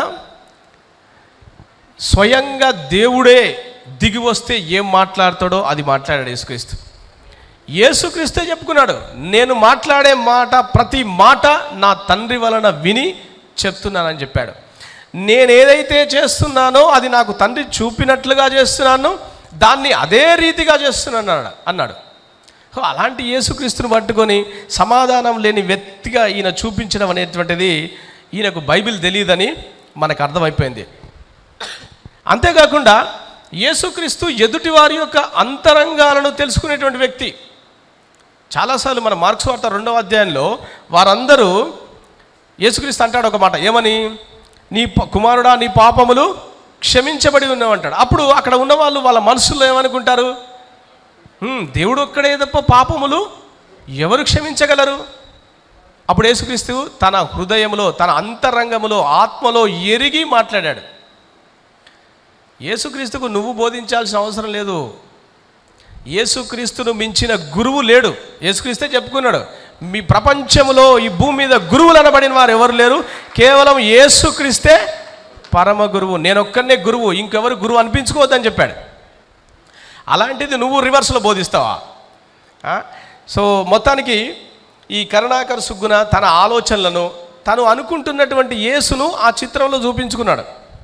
స్వయంగా దేవుడే దిగి వస్తే ఏం మాట్లాడతాడో అది మాట్లాడాడు యేసుక్రీస్తు యేసుక్రీస్తే చెప్పుకున్నాడు నేను మాట్లాడే మాట ప్రతి మాట నా తండ్రి వలన విని చెప్తున్నానని చెప్పాడు నేను ఏదైతే చేస్తున్నానో అది నాకు తండ్రి చూపినట్లుగా చేస్తున్నాను దాన్ని అదే రీతిగా చేస్తున్నాను అన్నాడు అన్నాడు సో అలాంటి యేసుక్రీస్తుని పట్టుకొని సమాధానం లేని వ్యక్తిగా ఈయన చూపించడం అనేటువంటిది ఈయనకు బైబిల్ తెలియదని మనకు అర్థమైపోయింది అంతేకాకుండా యేసుక్రీస్తు ఎదుటి వారి యొక్క అంతరంగాలను తెలుసుకునేటువంటి వ్యక్తి చాలాసార్లు మన మార్క్స్ వార్త రెండవ అధ్యాయంలో వారందరూ యేసుక్రీస్తు అంటాడు ఒక మాట ఏమని నీ ప- కుమారుడా నీ పాపములు క్షమించబడి ఉన్నావంటాడు అప్పుడు అక్కడ ఉన్న వాళ్ళు వాళ్ళ మనసులో ఏమనుకుంటారు "హ్మ్, దేవుడు ఒక్కడే తప్ప పాపములు ఎవరు క్షమించగలరు అప్పుడు యేసుక్రీస్తు తన హృదయంలో తన అంతరంగములో ఆత్మలో ఎరిగి మాట్లాడాడు యేసుక్రీస్తుకు నువ్వు బోధించాల్సిన అవసరం లేదు యేసుక్రీస్తును మించిన గురువు లేడు యేసుక్రీస్తే చెప్పుకున్నాడు మీ ప్రపంచంలో ఈ భూమి మీద గురువులు అనబడిన వారు ఎవరు లేరు కేవలం యేసుక్రీస్తే పరమ గురువు నేను ఒక్కనే గురువు ఇంకెవరు గురువు అనిపించుకోవద్దని చెప్పాడు అలాంటిది నువ్వు రివర్స్లో బోధిస్తావా ఆ? సో మొత్తానికి ఈ కరుణాకర్ సుగ్గున తన ఆలోచనలను తను అనుకుంటున్నటువంటి యేసును ఆ చిత్రంలో చూపించుకున్నాడు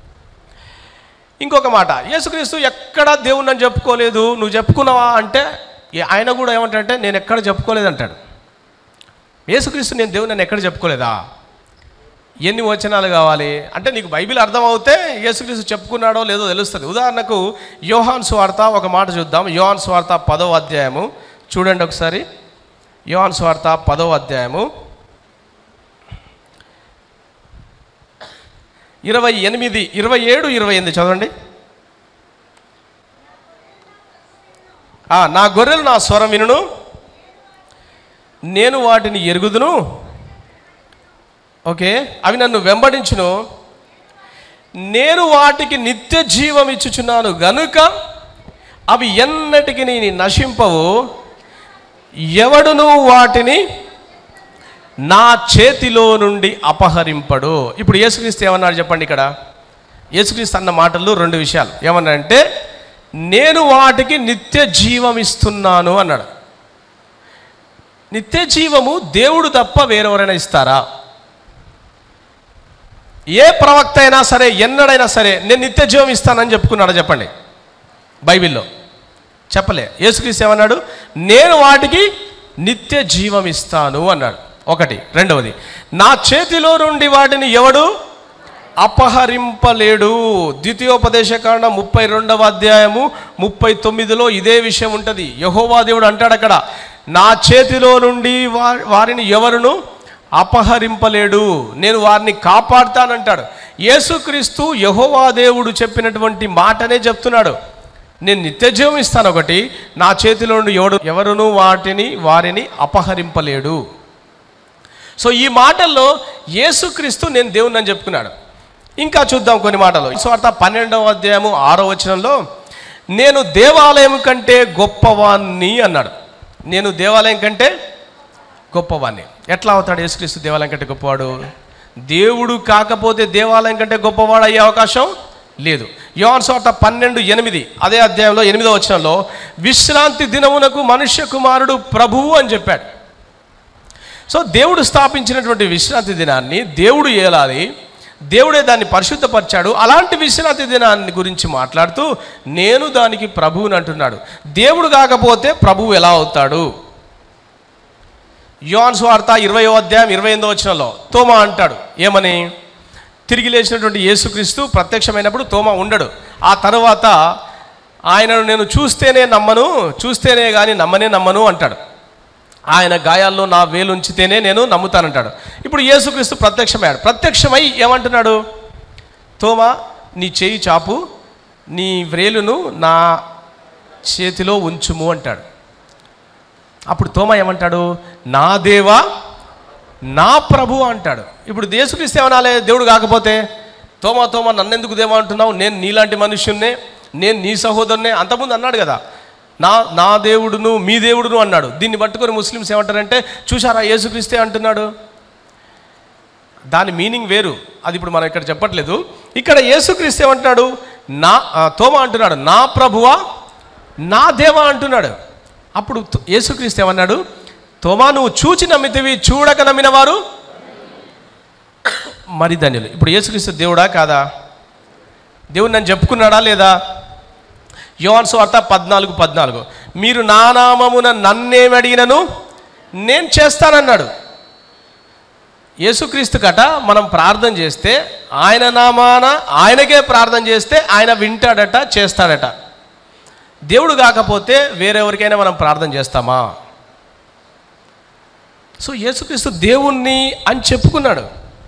ఇంకొక మాట యేసుక్రీస్తు ఎక్కడ దేవుణ్ణి అని చెప్పుకోలేదు నువ్వు చెప్పుకున్నావా అంటే ఏ- ఆయన కూడా ఏమంటాడంటే నేను ఎక్కడ చెప్పుకోలేదు అంటాడు యేసుక్రీస్తు నేను దేవుని నేను ఎక్కడ చెప్పుకోలేదా ఎన్ని వచనాలు కావాలి అంటే నీకు బైబిల్ అర్థం అవుతే యేసుక్రీస్తు చెప్పుకున్నాడో లేదో తెలుస్తుంది ఉదాహరణకు యోహాన్ స్వార్త ఒక మాట చూద్దాం యోహాన్ స్వార్త పదో అధ్యాయము చూడండి ఒకసారి యోహాన్ స్వార్త పదో అధ్యాయము ఇరవై ఎనిమిది ఇరవై ఏడు ఇరవై ఎనిమిది చదవండి ఆ, నా గొర్రెలు నా స్వరం వినును నేను వాటిని ఎరుగుదును ఓకే అవి నన్ను వెంబడించును నేను వాటికి నిత్య జీవం ఇచ్చుచున్నాను గనుక అవి ఎన్నటికి నీ నశింపవు ఎవడును వాటిని నా చేతిలో నుండి అపహరింపడు ఇప్పుడు యేసుక్రీస్తు ఏమన్నాడు చెప్పండి ఇక్కడ యేసుక్రీస్తు అన్న మాటలు రెండు విషయాలు ఏమన్నాడంటే నేను వాటికి నిత్య జీవం ఇస్తున్నాను అన్నాడు నిత్య జీవము దేవుడు తప్ప వేరెవరైనా ఇస్తారా ఏ ప్రవక్త అయినా సరే ఎన్నడైనా సరే నేను నిత్య జీవం ఇస్తానని చెప్పుకున్నాడు చెప్పండి బైబిల్లో చెప్పలే యేసుక్రీస్తు ఏమన్నాడు నేను వాటికి నిత్య జీవం ఇస్తాను అన్నాడు ఒకటి రెండవది నా చేతిలో నుండి వాటిని ఎవడు అపహరింపలేడు ద్వితీయోపదేశకాండ ముప్పై రెండవ అధ్యాయము ముప్పై తొమ్మిదిలో ఇదే విషయం ఉంటుంది యహోవా దేవుడు అంటాడు అక్కడ నా చేతిలో నుండి వా- వారిని ఎవరును అపహరింపలేడు నేను వారిని కాపాడుతానంటాడు యేసుక్రీస్తు యహోవా దేవుడు చెప్పినటువంటి మాటనే చెప్తున్నాడు నేను నిత్యజీవం ఇస్తాను ఒకటి నా చేతిలో నుండి ఎవడు ఎవరును వాటిని వారిని అపహరింపలేడు సో ఈ మాటల్లో యేసుక్రీస్తు నేను దేవుణ్ణి అని చెప్పుకున్నాడు ఇంకా చూద్దాం కొన్ని మాటలు స్వార్థ పన్నెండవ అధ్యాయము ఆరో వచనంలో నేను దేవాలయం కంటే గొప్పవాణ్ణి అన్నాడు నేను దేవాలయం కంటే గొప్పవాణ్ణి ఎట్లా అవుతాడు యేసుక్రీస్తు దేవాలయం కంటే గొప్పవాడు దేవుడు కాకపోతే దేవాలయం కంటే గొప్పవాడు అయ్యే అవకాశం లేదు యోహాన్ స్వార్థ పన్నెండు ఎనిమిది అదే అధ్యాయంలో ఎనిమిదో వచనంలో విశ్రాంతి దినమునకు మనుష్య కుమారుడు ప్రభువు అని చెప్పాడు సో దేవుడు స్థాపించినటువంటి విశ్రాంతి దినాన్ని దేవుడు ఏలాలి దేవుడే దాన్ని పరిశుద్ధపరిచాడు అలాంటి విశ్రాంతి దినాన్ని గురించి మాట్లాడుతూ నేను దానికి ప్రభువుని అంటున్నాడు దేవుడు కాకపోతే ప్రభువు ఎలా అవుతాడు యోన్ స్వార్త ఇరవై అధ్యాయం ఇరవై ఎనిమిదో వచనంలో తోమా అంటాడు ఏమని తిరిగి లేచినటువంటి యేసుక్రీస్తు ప్రత్యక్షమైనప్పుడు తోమా ఉండడు ఆ తర్వాత ఆయనను నేను చూస్తేనే నమ్మను చూస్తేనే కానీ నమ్మనే నమ్మను అంటాడు ఆయన గాయాల్లో నా వేలు ఉంచితేనే నేను నమ్ముతానంటాడు ఇప్పుడు యేసుక్రీస్తు ప్రత్యక్షమయ్యాడు ప్రత్యక్షమై ఏమంటున్నాడు తోమా నీ చేయి చాపు నీ వ్రేలును నా చేతిలో ఉంచుము అంటాడు అప్పుడు తోమా ఏమంటాడు నా దేవా నా ప్రభు అంటాడు ఇప్పుడు యేసుక్రీస్తు ఏమనాలి దేవుడు కాకపోతే తోమా తోమా నన్నెందుకు దేవా అంటున్నావు నేను నీలాంటి మనుష్యున్నే నేను నీ సహోదరునే అంతకుముందు అన్నాడు కదా నా నా దేవుడును మీ దేవుడును అన్నాడు దీన్ని పట్టుకొని ముస్లిమ్స్ ఏమంటారంటే చూసారా యేసుక్రీస్తే అంటున్నాడు దాని మీనింగ్ వేరు అది ఇప్పుడు మనం ఇక్కడ చెప్పట్లేదు ఇక్కడ యేసుక్రీస్తు ఏమంటున్నాడు నా ఆ, తోమా అంటున్నాడు నా ప్రభువా నా దేవా అంటున్నాడు అప్పుడు తో- యేసుక్రీస్తు ఏమన్నాడు తోమా నువ్వు చూచి నమ్మితివి చూడక నమ్మిన వారు మరి ధన్యులు ఇప్పుడు యేసుక్రీస్తు దేవుడా కాదా దేవుడు నన్ను చెప్పుకున్నాడా లేదా యోహాన్ సువార్త పద్నాలుగు పద్నాలుగు మీరు నా నామమున నన్నేమి అడిగినను నేను చేస్తానన్నాడు యేసుక్రీస్తు కట మనం ప్రార్థన చేస్తే ఆయన నామాన ఆయనకే ప్రార్థన చేస్తే ఆయన వింటాడట చేస్తాడట దేవుడు కాకపోతే వేరెవరికైనా మనం ప్రార్థన చేస్తామా సో యేసుక్రీస్తు దేవుణ్ణి అని చెప్పుకున్నాడు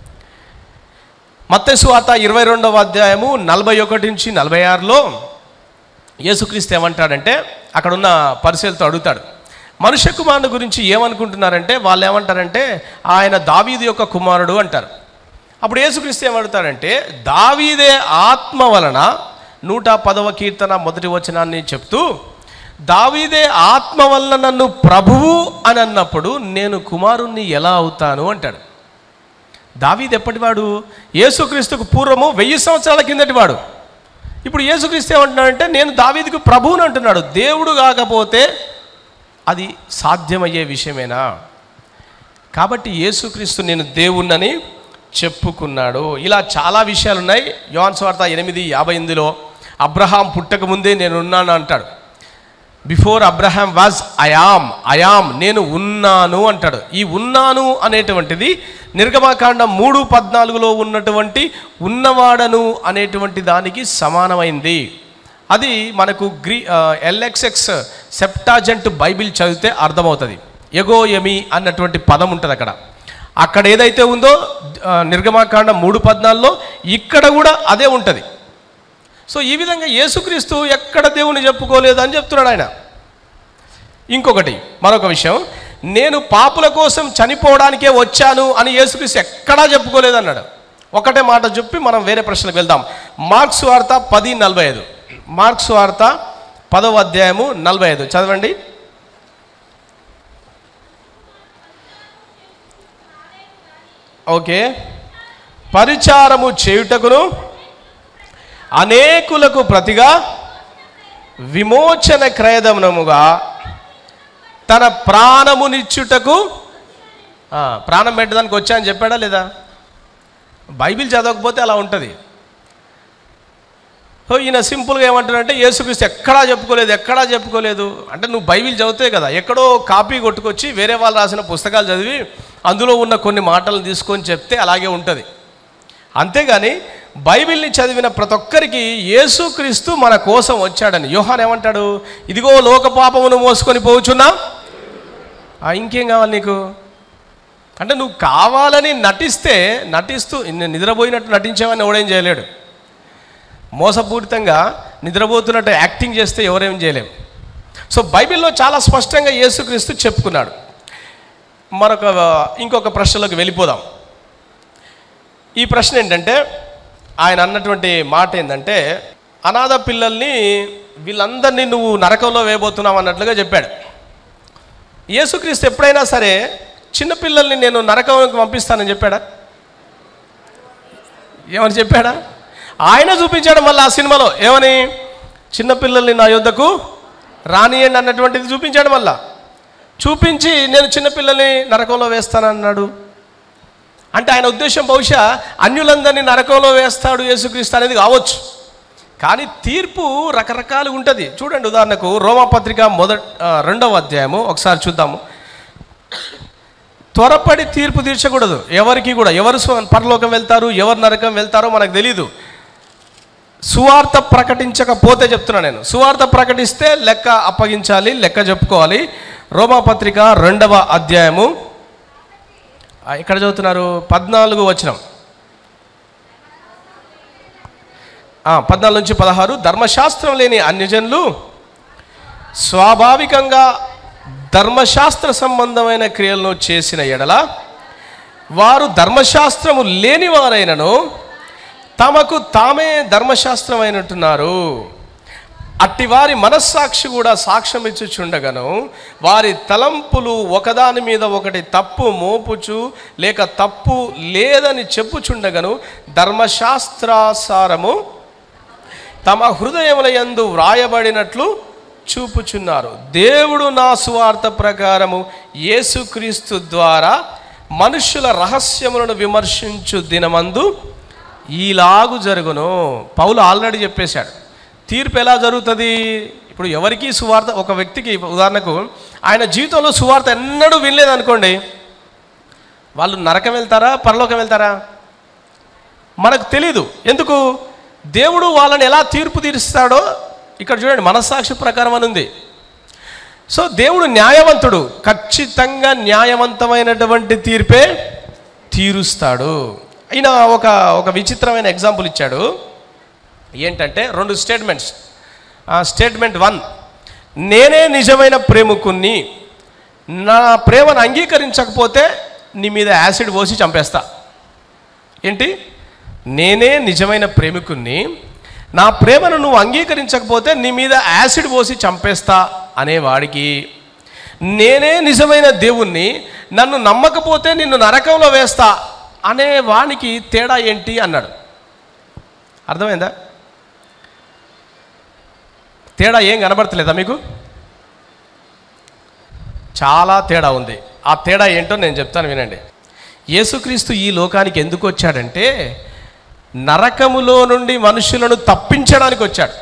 మత్తయి వార్త ఇరవై రెండవ అధ్యాయము నలభై ఒకటి నుంచి నలభై ఆరులో యేసుక్రీస్తు ఏమంటాడంటే అక్కడున్న పరిశీలతో అడుగుతాడు మనుష్య కుమారుని గురించి ఏమనుకుంటున్నారంటే వాళ్ళు ఏమంటారంటే ఆయన దావీదు యొక్క కుమారుడు అంటారు అప్పుడు యేసుక్రీస్తు ఏమడుగుతాడంటే దావీదే ఆత్మ వలన నూట పదవ కీర్తన మొదటి వచనాన్ని చెప్తూ దావీదే ఆత్మ వలన నన్ను ప్రభువు అని అన్నప్పుడు నేను కుమారుణ్ణి ఎలా అవుతాను అంటాడు దావీదు ఎప్పటివాడు యేసుక్రీస్తుకు పూర్వము వెయ్యి సంవత్సరాల కిందటి వాడు ఇప్పుడు యేసుక్రీస్తు ఏమంటున్నాడంటే నేను దావీదుకు ప్రభువుని అంటున్నాడు దేవుడు కాకపోతే అది సాధ్యమయ్యే విషయమేనా కాబట్టి యేసుక్రీస్తు నేను దేవుణ్ణని చెప్పుకున్నాడు ఇలా చాలా విషయాలు ఉన్నాయి యోహాన్ స్వార్త ఎనిమిది యాభై ఎనిమిదిలో అబ్రహాం పుట్టక ముందే నేను ఉన్నాను అంటాడు before Abraham was I am I am నేను ఉన్నాను అంటాడు ఈ ఉన్నాను అనేటువంటిది నిర్గమాకాండం మూడు పద్నాలుగులో ఉన్నటువంటి ఉన్నవాడను అనేటువంటి దానికి సమానమైంది అది మనకు గ్రీ ఎల్ఎక్స్ఎక్స్ సెప్టాజెంట్ బైబిల్ చదివితే అర్థమవుతుంది ఎగో ఎమి అన్నటువంటి పదం ఉంటుంది అక్కడ అక్కడ ఏదైతే ఉందో ఆ, నిర్గమాకాండం మూడు పద్నాలుగులో ఇక్కడ కూడా అదే ఉంటుంది సో ఈ విధంగా యేసుక్రీస్తు ఎక్కడ దేవుని చెప్పుకోలేదు అని చెప్తున్నాడు ఆయన ఇంకొకటి మరొక విషయం నేను పాపుల కోసం చనిపోవడానికే వచ్చాను అని యేసుక్రీస్తు ఎక్కడా చెప్పుకోలేదు అన్నాడు ఒకటే మాట చెప్పి మనం వేరే ప్రశ్నలకు వెళ్దాం మార్క్స్ వార్త పది నలభై ఐదు మార్క్స్ వార్త పదవ అధ్యాయము నలభై ఐదు చదవండి ఓకే పరిచారము చేయుటకును అనేకులకు ప్రతిగా విమోచన క్రయదమనముగా తన ప్రాణమునిచ్చుటకు ఆ, ప్రాణం పెట్టడానికి వచ్చా అని చెప్పాడా లేదా బైబిల్ చదవకపోతే అలా ఉంటుంది సో ఈయన సింపుల్గా ఏమంటాడంటే యేసుక్రీస్తు ఎక్కడా చెప్పుకోలేదు ఎక్కడా చెప్పుకోలేదు అంటే నువ్వు బైబిల్ చదివితే కదా ఎక్కడో కాపీ కొట్టుకొచ్చి వేరే వాళ్ళు రాసిన పుస్తకాలు చదివి అందులో ఉన్న కొన్ని మాటలను తీసుకొని చెప్తే అలాగే ఉంటుంది అంతేగాని బైబిల్ని చదివిన ప్రతి ఒక్కరికి యేసుక్రీస్తు మన కోసం వచ్చాడని యోహాన్ ఏమంటాడు ఇదిగో లోక పాపమును మోసుకొని పోచున్నా ఆ, ఇంకేం కావాలి నీకు అంటే నువ్వు కావాలని నటిస్తే నటిస్తూ ని- నిద్రపోయినట్టు నటించావని ఎవడేం చేయలేడు మోసపూరితంగా నిద్రపోతున్నట్టు యాక్టింగ్ చేస్తే ఎవరేం చేయలేం సో బైబిల్లో చాలా స్పష్టంగా యేసుక్రీస్తు చెప్పుకున్నాడు మరొక ఇంకొక ప్రశ్నలోకి వెళ్ళిపోదాం ఈ ప్రశ్న ఏంటంటే ఆయన అన్నటువంటి మాట ఏంటంటే అనాథ పిల్లల్ని వీళ్ళందరినీ నువ్వు నరకంలో వేయబోతున్నావు అన్నట్లుగా చెప్పాడు యేసుక్రీస్తు ఎప్పుడైనా సరే చిన్నపిల్లల్ని నేను నరకంలోకి పంపిస్తానని చెప్పాడా ఏమని చెప్పాడా ఆయన చూపించాడు మళ్ళీ ఆ సినిమాలో ఏమని చిన్నపిల్లల్ని నా యొద్దకు రానియండి అన్నటువంటిది చూపించాడు మళ్ళా చూపించి నేను చిన్నపిల్లల్ని నరకంలో వేస్తానన్నాడు అంటే ఆయన ఉద్దేశం బహుశా అన్యులందరినీ నరకంలో వేస్తాడు యేసుక్రీస్తు అనేది కావచ్చు కానీ తీర్పు రకరకాలుగా ఉంటుంది చూడండి ఉదాహరణకు రోమాపత్రిక మొదటి ఆ, రెండవ అధ్యాయము ఒకసారి చూద్దాము త్వరపడి తీర్పు తీర్చకూడదు ఎవరికి కూడా ఎవరు స్వ- పరలోకం వెళ్తారు ఎవరు నరకం వెళ్తారో మనకు తెలీదు సువార్త ప్రకటించకపోతే చెప్తున్నా నేను సువార్త ప్రకటిస్తే లెక్క అప్పగించాలి లెక్క చెప్పుకోవాలి రోమాపత్రిక రెండవ అధ్యాయము ఆ, ఎక్కడ చదువుతున్నారు పద్నాలుగు వచనం ఆ, పద్నాలుగు నుంచి పదహారు ధర్మశాస్త్రం లేని అన్యజనులు స్వాభావికంగా ధర్మశాస్త్ర సంబంధమైన క్రియలను చేసిన ఎడల వారు ధర్మశాస్త్రము లేని వారైనను తమకు తామే ధర్మశాస్త్రం అయినట్టున్నారు అట్టి వారి మనస్సాక్షి కూడా సాక్ష్యం ఇచ్చుచుండగను వారి తలంపులు ఒకదాని మీద ఒకటి తప్పు మోపుచు లేక తప్పు లేదని చెప్పుచుండగను ధర్మశాస్త్రాసారము తమ హృదయముల యందు వ్రాయబడినట్లు చూపుచున్నారు దేవుడు నా సువార్త ప్రకారము యేసుక్రీస్తు ద్వారా మనుష్యుల రహస్యములను విమర్శించు దినమందు ఈలాగు జరుగును పౌలు ఆల్రెడీ చెప్పేశాడు తీర్పు ఎలా జరుగుతుంది ఇప్పుడు ఎవరికి సువార్త ఒక వ్యక్తికి ఉదాహరణకు ఆయన జీవితంలో సువార్త ఎన్నడూ వినలేదనుకోండి వాళ్ళు నరకం వెళ్తారా పరలోకం వెళ్తారా మనకు తెలీదు ఎందుకు దేవుడు వాళ్ళని ఎలా తీర్పు తీరుస్తాడో ఇక్కడ చూడండి మనస్సాక్షి ప్రకారం అని ఉంది సో దేవుడు న్యాయవంతుడు ఖచ్చితంగా న్యాయవంతమైనటువంటి తీర్పే తీరుస్తాడు ఈయన ఒక ఒక విచిత్రమైన ఎగ్జాంపుల్ ఇచ్చాడు ఏంటంటే రెండు స్టేట్మెంట్స్ స్టేట్మెంట్ వన్ నేనే నిజమైన ప్రేమికుణ్ణి నా ప్రేమను అంగీకరించకపోతే నీ మీద యాసిడ్ పోసి చంపేస్తా ఏంటి నేనే నిజమైన ప్రేమికుణ్ణి నా ప్రేమను నువ్వు అంగీకరించకపోతే నీ మీద యాసిడ్ పోసి చంపేస్తా అనేవాడికి నేనే నిజమైన దేవుణ్ణి నన్ను నమ్మకపోతే నిన్ను నరకంలో వేస్తా అనే వానికి తేడా ఏంటి అన్నాడు అర్థమైందా తేడా ఏం కనబడతలేదా మీకు చాలా తేడా ఉంది ఆ తేడా ఏంటో నేను చెప్తాను వినండి యేసుక్రీస్తు ఈ లోకానికి ఎందుకు వచ్చాడంటే నరకములో నుండి మనుషులను తప్పించడానికి వచ్చాడు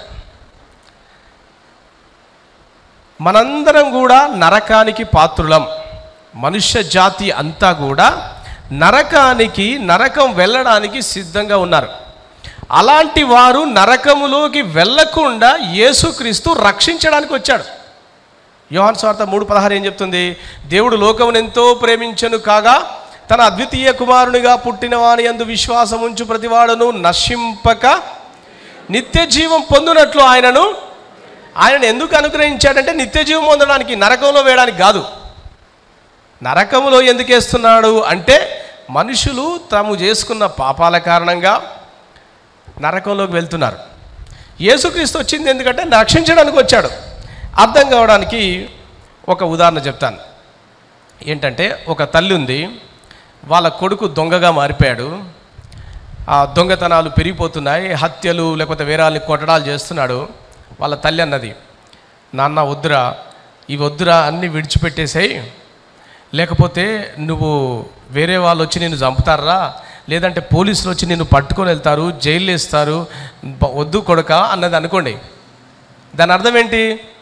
మనందరం కూడా నరకానికి పాత్రులం మనుష్య జాతి అంతా కూడా నరకానికి నరకం వెళ్ళడానికి సిద్ధంగా ఉన్నారు అలాంటి వారు నరకములోకి వెళ్ళకుండా యేసుక్రీస్తు రక్షించడానికి వచ్చాడు యోహాన్ స్వార్థ మూడు పదహారు ఏం చెప్తుంది దేవుడు లోకమును ఎంతో ప్రేమించను కాగా తన అద్వితీయ కుమారునిగా పుట్టిన వాని అందు విశ్వాసం ఉంచు ప్రతివాడును నశింపక నిత్య జీవం పొందినట్లు ఆయనను ఆయనను ఎందుకు అనుగ్రహించాడంటే నిత్య జీవం పొందడానికి నరకంలో వేయడానికి కాదు నరకములో ఎందుకు వేస్తున్నాడు అంటే మనుషులు తాము చేసుకున్న పాపాల కారణంగా నరకంలోకి వెళ్తున్నారు యేసుక్రీస్తు వచ్చింది ఎందుకంటే రక్షించడానికి వచ్చాడు అర్థం కావడానికి ఒక ఉదాహరణ చెప్తాను ఏంటంటే ఒక తల్లి ఉంది వాళ్ళ కొడుకు దొంగగా మారిపోయాడు ఆ దొంగతనాలు పెరిగిపోతున్నాయి హత్యలు లేకపోతే వేరాల్ని కొట్టడాలు చేస్తున్నాడు వాళ్ళ తల్లి అన్నది నాన్న వద్దురా ఈ వద్దురా అన్నీ విడిచిపెట్టేసాయి లేకపోతే నువ్వు వేరే వాళ్ళు వచ్చి నిన్ను చంపుతారా లేదంటే పోలీసులు వచ్చి నిన్ను పట్టుకొని వెళ్తారు జైలు వేస్తారు బ- వద్దు కొడక అన్నది అనుకోండి దాని అర్థం ఏంటి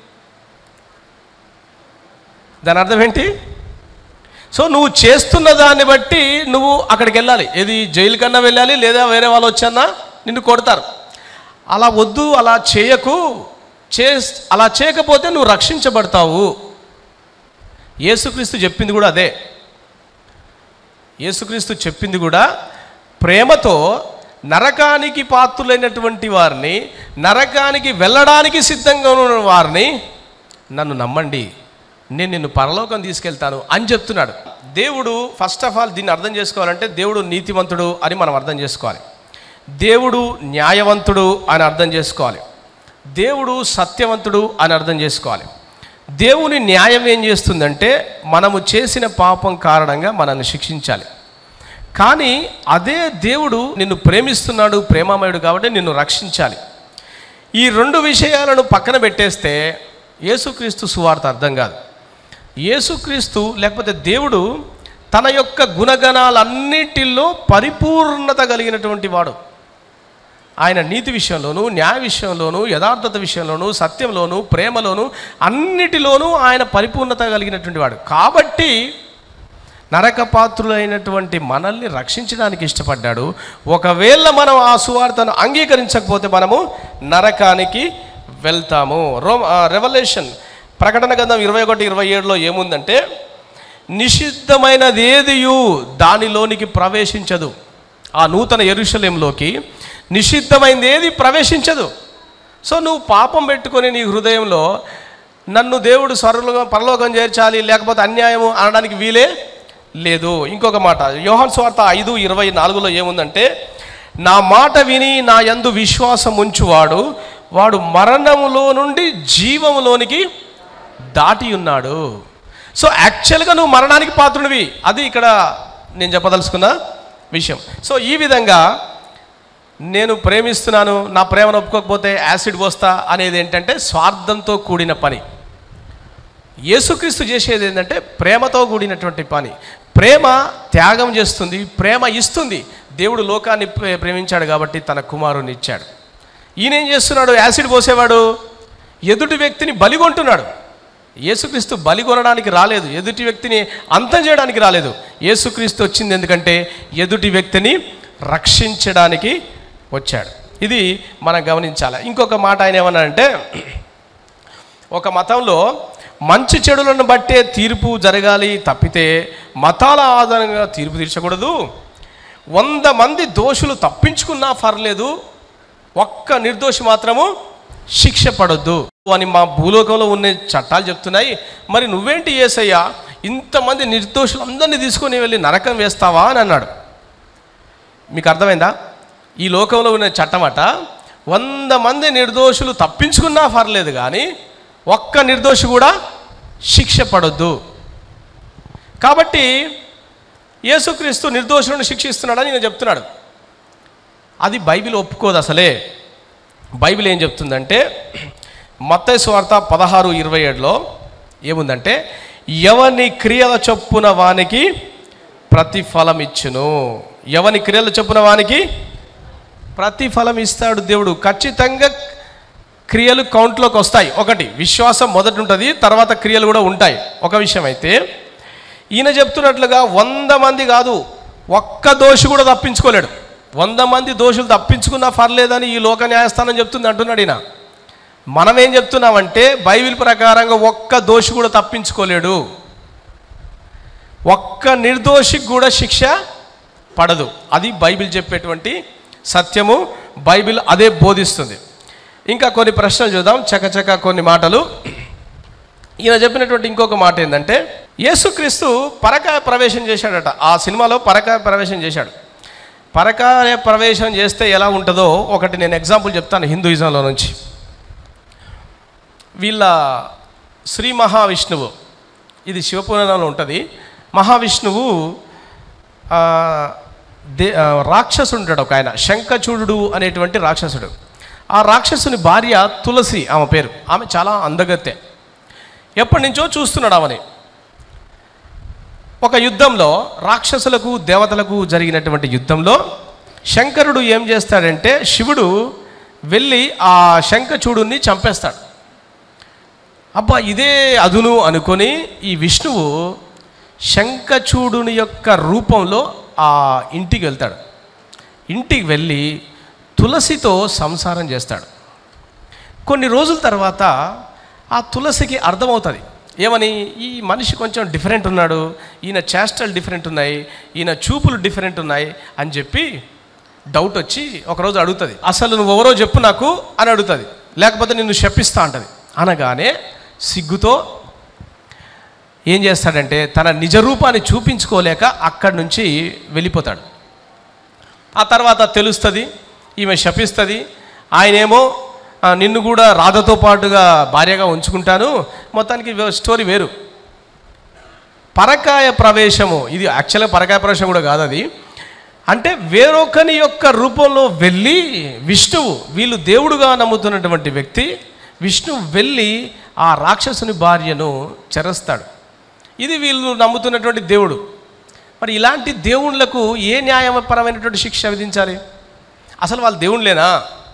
దాని అర్థం ఏంటి సో నువ్వు చేస్తున్న దాన్ని బట్టి నువ్వు అక్కడికి వెళ్ళాలి ఏది జైలు కన్నా వెళ్ళాలి లేదా వేరే వాళ్ళు వచ్చన్నా నిన్ను కొడతారు అలా వద్దు అలా చేయకు చే అలా చేయకపోతే నువ్వు రక్షించబడతావు యేసుక్రీస్తు చెప్పింది కూడా అదే యేసుక్రీస్తు చెప్పింది కూడా ప్రేమతో నరకానికి పాత్రులైనటువంటి వారిని నరకానికి వెళ్ళడానికి సిద్ధంగా ఉన్న వారిని నన్ను నమ్మండి నేను నిన్ను పరలోకం తీసుకెళ్తాను అని చెప్తున్నాడు దేవుడు ఫస్ట్ ఆఫ్ ఆల్ దీన్ని అర్థం చేసుకోవాలంటే దేవుడు నీతివంతుడు అని మనం అర్థం చేసుకోవాలి దేవుడు న్యాయవంతుడు అని అర్థం చేసుకోవాలి దేవుడు సత్యవంతుడు అని అర్థం చేసుకోవాలి దేవుని న్యాయం ఏం చేస్తుందంటే మనము చేసిన పాపం కారణంగా మనల్ని శిక్షించాలి కానీ అదే దేవుడు నిన్ను ప్రేమిస్తున్నాడు ప్రేమమయుడు కాబట్టి నిన్ను రక్షించాలి ఈ రెండు విషయాలను పక్కన పెట్టేస్తే యేసుక్రీస్తు సువార్త అర్థం కాదు యేసుక్రీస్తు లేకపోతే దేవుడు తన యొక్క గుణగణాలన్నిటిలో పరిపూర్ణత కలిగినటువంటి వాడు ఆయన నీతి విషయంలోనూ న్యాయ విషయంలోనూ యథార్థత విషయంలోనూ సత్యంలోనూ ప్రేమలోనూ అన్నిటిలోనూ ఆయన పరిపూర్ణత కలిగినటువంటి వాడు కాబట్టి నరకపాత్రులైనటువంటి మనల్ని రక్షించడానికి ఇష్టపడ్డాడు ఒకవేళ మనం ఆ సువార్తను అంగీకరించకపోతే మనము నరకానికి వెళ్తాము రో రెవల్యూషన్ ప్రకటన గ్రంథం ఇరవై ఒకటి ఇరవై ఏడులో ఏముందంటే నిషిద్ధమైనది ఏదియు దానిలోనికి ప్రవేశించదు ఆ నూతన ఎరుషలేంలోకి నిషిద్ధమైనది ఏది ప్రవేశించదు సో నువ్వు పాపం పెట్టుకొని నీ హృదయంలో నన్ను దేవుడు స్వర్గం పరలోకం చేర్చాలి లేకపోతే అన్యాయము అనడానికి వీలే లేదు ఇంకొక మాట యోహాన్ స్వార్త ఐదు ఇరవై నాలుగులో ఏముందంటే నా మాట విని నా యందు విశ్వాసం ఉంచువాడు వాడు మరణములో నుండి జీవములోనికి దాటి ఉన్నాడు సో యాక్చువల్గా నువ్వు మరణానికి పాత్రుడివి అది ఇక్కడ నేను చెప్పదలుచుకున్న విషయం సో ఈ విధంగా నేను ప్రేమిస్తున్నాను నా ప్రేమను ఒప్పుకోకపోతే యాసిడ్ పోస్తా అనేది ఏంటంటే స్వార్థంతో కూడిన పని యేసుక్రీస్తు చేసేది ఏంటంటే ప్రేమతో కూడినటువంటి పని ప్రేమ త్యాగం చేస్తుంది ప్రేమ ఇస్తుంది దేవుడు లోకాన్ని ప్రే- ప్రేమించాడు కాబట్టి తన కుమారుని ఇచ్చాడు ఈయన ఏం చేస్తున్నాడు యాసిడ్ పోసేవాడు ఎదుటి వ్యక్తిని బలిగొంటున్నాడు యేసుక్రీస్తు బలి కొనడానికి రాలేదు ఎదుటి వ్యక్తిని అంతం చేయడానికి రాలేదు యేసుక్రీస్తు వచ్చింది ఎందుకంటే ఎదుటి వ్యక్తిని రక్షించడానికి వచ్చాడు ఇది మనం గమనించాలి ఇంకొక మాట ఆయన ఏమన్నాడంటే ఒక మతంలో మంచి చెడులను బట్టే తీర్పు జరగాలి తప్పితే మతాల ఆధారంగా తీర్పు తీర్చకూడదు వంద మంది దోషులు తప్పించుకున్నా పర్లేదు ఒక్క నిర్దోషి మాత్రము శిక్ష పడొద్దు అని మా భూలోకంలో ఉన్న చట్టాలు చెప్తున్నాయి మరి నువ్వేంటి ఏసయ్యా ఇంతమంది నిర్దోషులు అందరినీ తీసుకొని వెళ్ళి నరకం వేస్తావా అని అన్నాడు మీకు అర్థమైందా ఈ లోకంలో ఉన్న చట్టం అట వంద మంది నిర్దోషులు తప్పించుకున్నా పర్లేదు కానీ ఒక్క నిర్దోషి కూడా శిక్ష పడొద్దు కాబట్టి యేసుక్రీస్తు నిర్దోషులను శిక్షిస్తున్నాడని నేను చెప్తున్నాడు అది బైబిల్ ఒప్పుకోదు అసలే బైబిల్ ఏం చెప్తుందంటే మత్తయి వార్త పదహారు ఇరవై ఏడులో ఏముందంటే ఎవని క్రియల చొప్పున వానికి ప్రతిఫలం ఇచ్చును ఎవని క్రియల చొప్పున వానికి ప్రతిఫలం ఇస్తాడు దేవుడు ఖచ్చితంగా క్రియలు కౌంట్లోకి వస్తాయి ఒకటి విశ్వాసం మొదటి ఉంటుంది తర్వాత క్రియలు కూడా ఉంటాయి ఒక విషయం అయితే ఈయన చెప్తున్నట్లుగా వంద మంది కాదు ఒక్క దోషి కూడా తప్పించుకోలేడు వంద మంది దోషులు తప్పించుకున్నా పర్లేదని ఈ లోక న్యాయస్థానం చెప్తుంది అంటున్నాడు ఈయన మనం ఏం చెప్తున్నామంటే బైబిల్ ప్రకారంగా ఒక్క దోషి కూడా తప్పించుకోలేడు ఒక్క నిర్దోషికి కూడా శిక్ష పడదు అది బైబిల్ చెప్పేటువంటి సత్యము బైబిల్ అదే బోధిస్తుంది ఇంకా కొన్ని ప్రశ్నలు చూద్దాం చకచక కొన్ని మాటలు ఈయన చెప్పినటువంటి ఇంకొక మాట ఏంటంటే యేసుక్రీస్తు పరకాయ ప్రవేశం చేశాడట ఆ సినిమాలో పరకాయ ప్రవేశం చేశాడు పరకాయ ప్రవేశం చేస్తే ఎలా ఉంటుందో ఒకటి నేను ఎగ్జాంపుల్ చెప్తాను హిందూయిజంలో నుంచి వీళ్ళ శ్రీ మహావిష్ణువు ఇది శివపురాణంలో ఉంటుంది మహావిష్ణువు ఆ, దే ఆ, రాక్షసుడు ఉంటాడు ఒక ఆయన శంఖచూడు అనేటువంటి రాక్షసుడు ఆ రాక్షసుని భార్య తులసి ఆమె పేరు ఆమె చాలా అందగత్తె ఎప్పటి నుంచో చూస్తున్నాడు ఆమెని ఒక యుద్ధంలో రాక్షసులకు దేవతలకు జరిగినటువంటి యుద్ధంలో శంకరుడు ఏం చేస్తాడంటే శివుడు వెళ్ళి ఆ శంఖచూడుని చంపేస్తాడు అబ్బా ఇదే అదును అనుకొని ఈ విష్ణువు శంఖచూడుని యొక్క రూపంలో ఆ ఇంటికి వెళ్తాడు ఇంటికి వెళ్ళి తులసితో సంసారం చేస్తాడు కొన్ని రోజుల తర్వాత ఆ తులసికి అర్థమవుతుంది ఏమని ఈ మనిషి కొంచెం డిఫరెంట్ ఉన్నాడు ఈయన చేష్టలు డిఫరెంట్ ఉన్నాయి ఈయన చూపులు డిఫరెంట్ ఉన్నాయి అని చెప్పి డౌట్ వచ్చి ఒకరోజు అడుగుతుంది అసలు నువ్వు ఎవరో చెప్పు నాకు అని అడుగుతుంది లేకపోతే నిన్ను శపిస్తా అంటది అనగానే సిగ్గుతో ఏం చేస్తాడంటే తన నిజ రూపాన్ని చూపించుకోలేక అక్కడి నుంచి వెళ్ళిపోతాడు ఆ తర్వాత తెలుస్తుంది ఈమె శపిస్తుంది ఆయనేమో "ఆ, నిన్ను కూడా రాధతో పాటుగా భార్యగా ఉంచుకుంటాను మొత్తానికి వే- స్టోరీ వేరు పరకాయ ప్రవేశము ఇది యాక్చువల్గా పరకాయ ప్రవేశం కూడా కాదు అది అంటే వేరొకని యొక్క రూపంలో వెళ్ళి విష్ణువు వీళ్ళు దేవుడుగా నమ్ముతున్నటువంటి వ్యక్తి విష్ణువు వెళ్ళి ఆ రాక్షసుని భార్యను చెరస్తాడు ఇది వీళ్ళు నమ్ముతున్నటువంటి దేవుడు మరి ఇలాంటి దేవుళ్ళకు ఏ న్యాయపరమైనటువంటి శిక్ష విధించాలి అసలు వాళ్ళు దేవుళ్ళేనా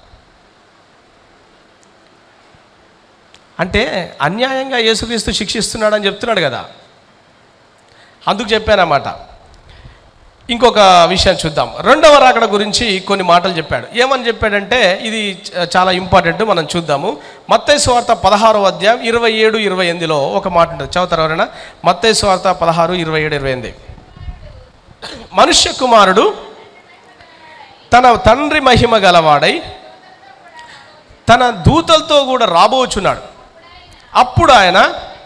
అంటే అన్యాయంగా యేసుక్రీస్తు శిక్షిస్తున్నాడని చెప్తున్నాడు కదా అందుకు చెప్పానన్నమాట ఇంకొక విషయం చూద్దాం రెండవ రాకడ గురించి కొన్ని మాటలు చెప్పాడు ఏమని చెప్పాడంటే ఇది చ- చాలా ఇంపార్టెంట్ మనం చూద్దాము మత్తయి స్వార్త పదహారో అధ్యాయం ఇరవై ఏడు ఇరవై ఎనిమిదిలో ఒక మాట ఉంటుంది చదువుతారు ఎవరైనా మత్తయి స్వార్త పదహారు ఇరవై ఏడు ఇరవై ఎనిమిది మనుష్య కుమారుడు తన తండ్రి మహిమ గలవాడై తన దూతలతో కూడా రాబోచున్నాడు అప్పుడు ఆయన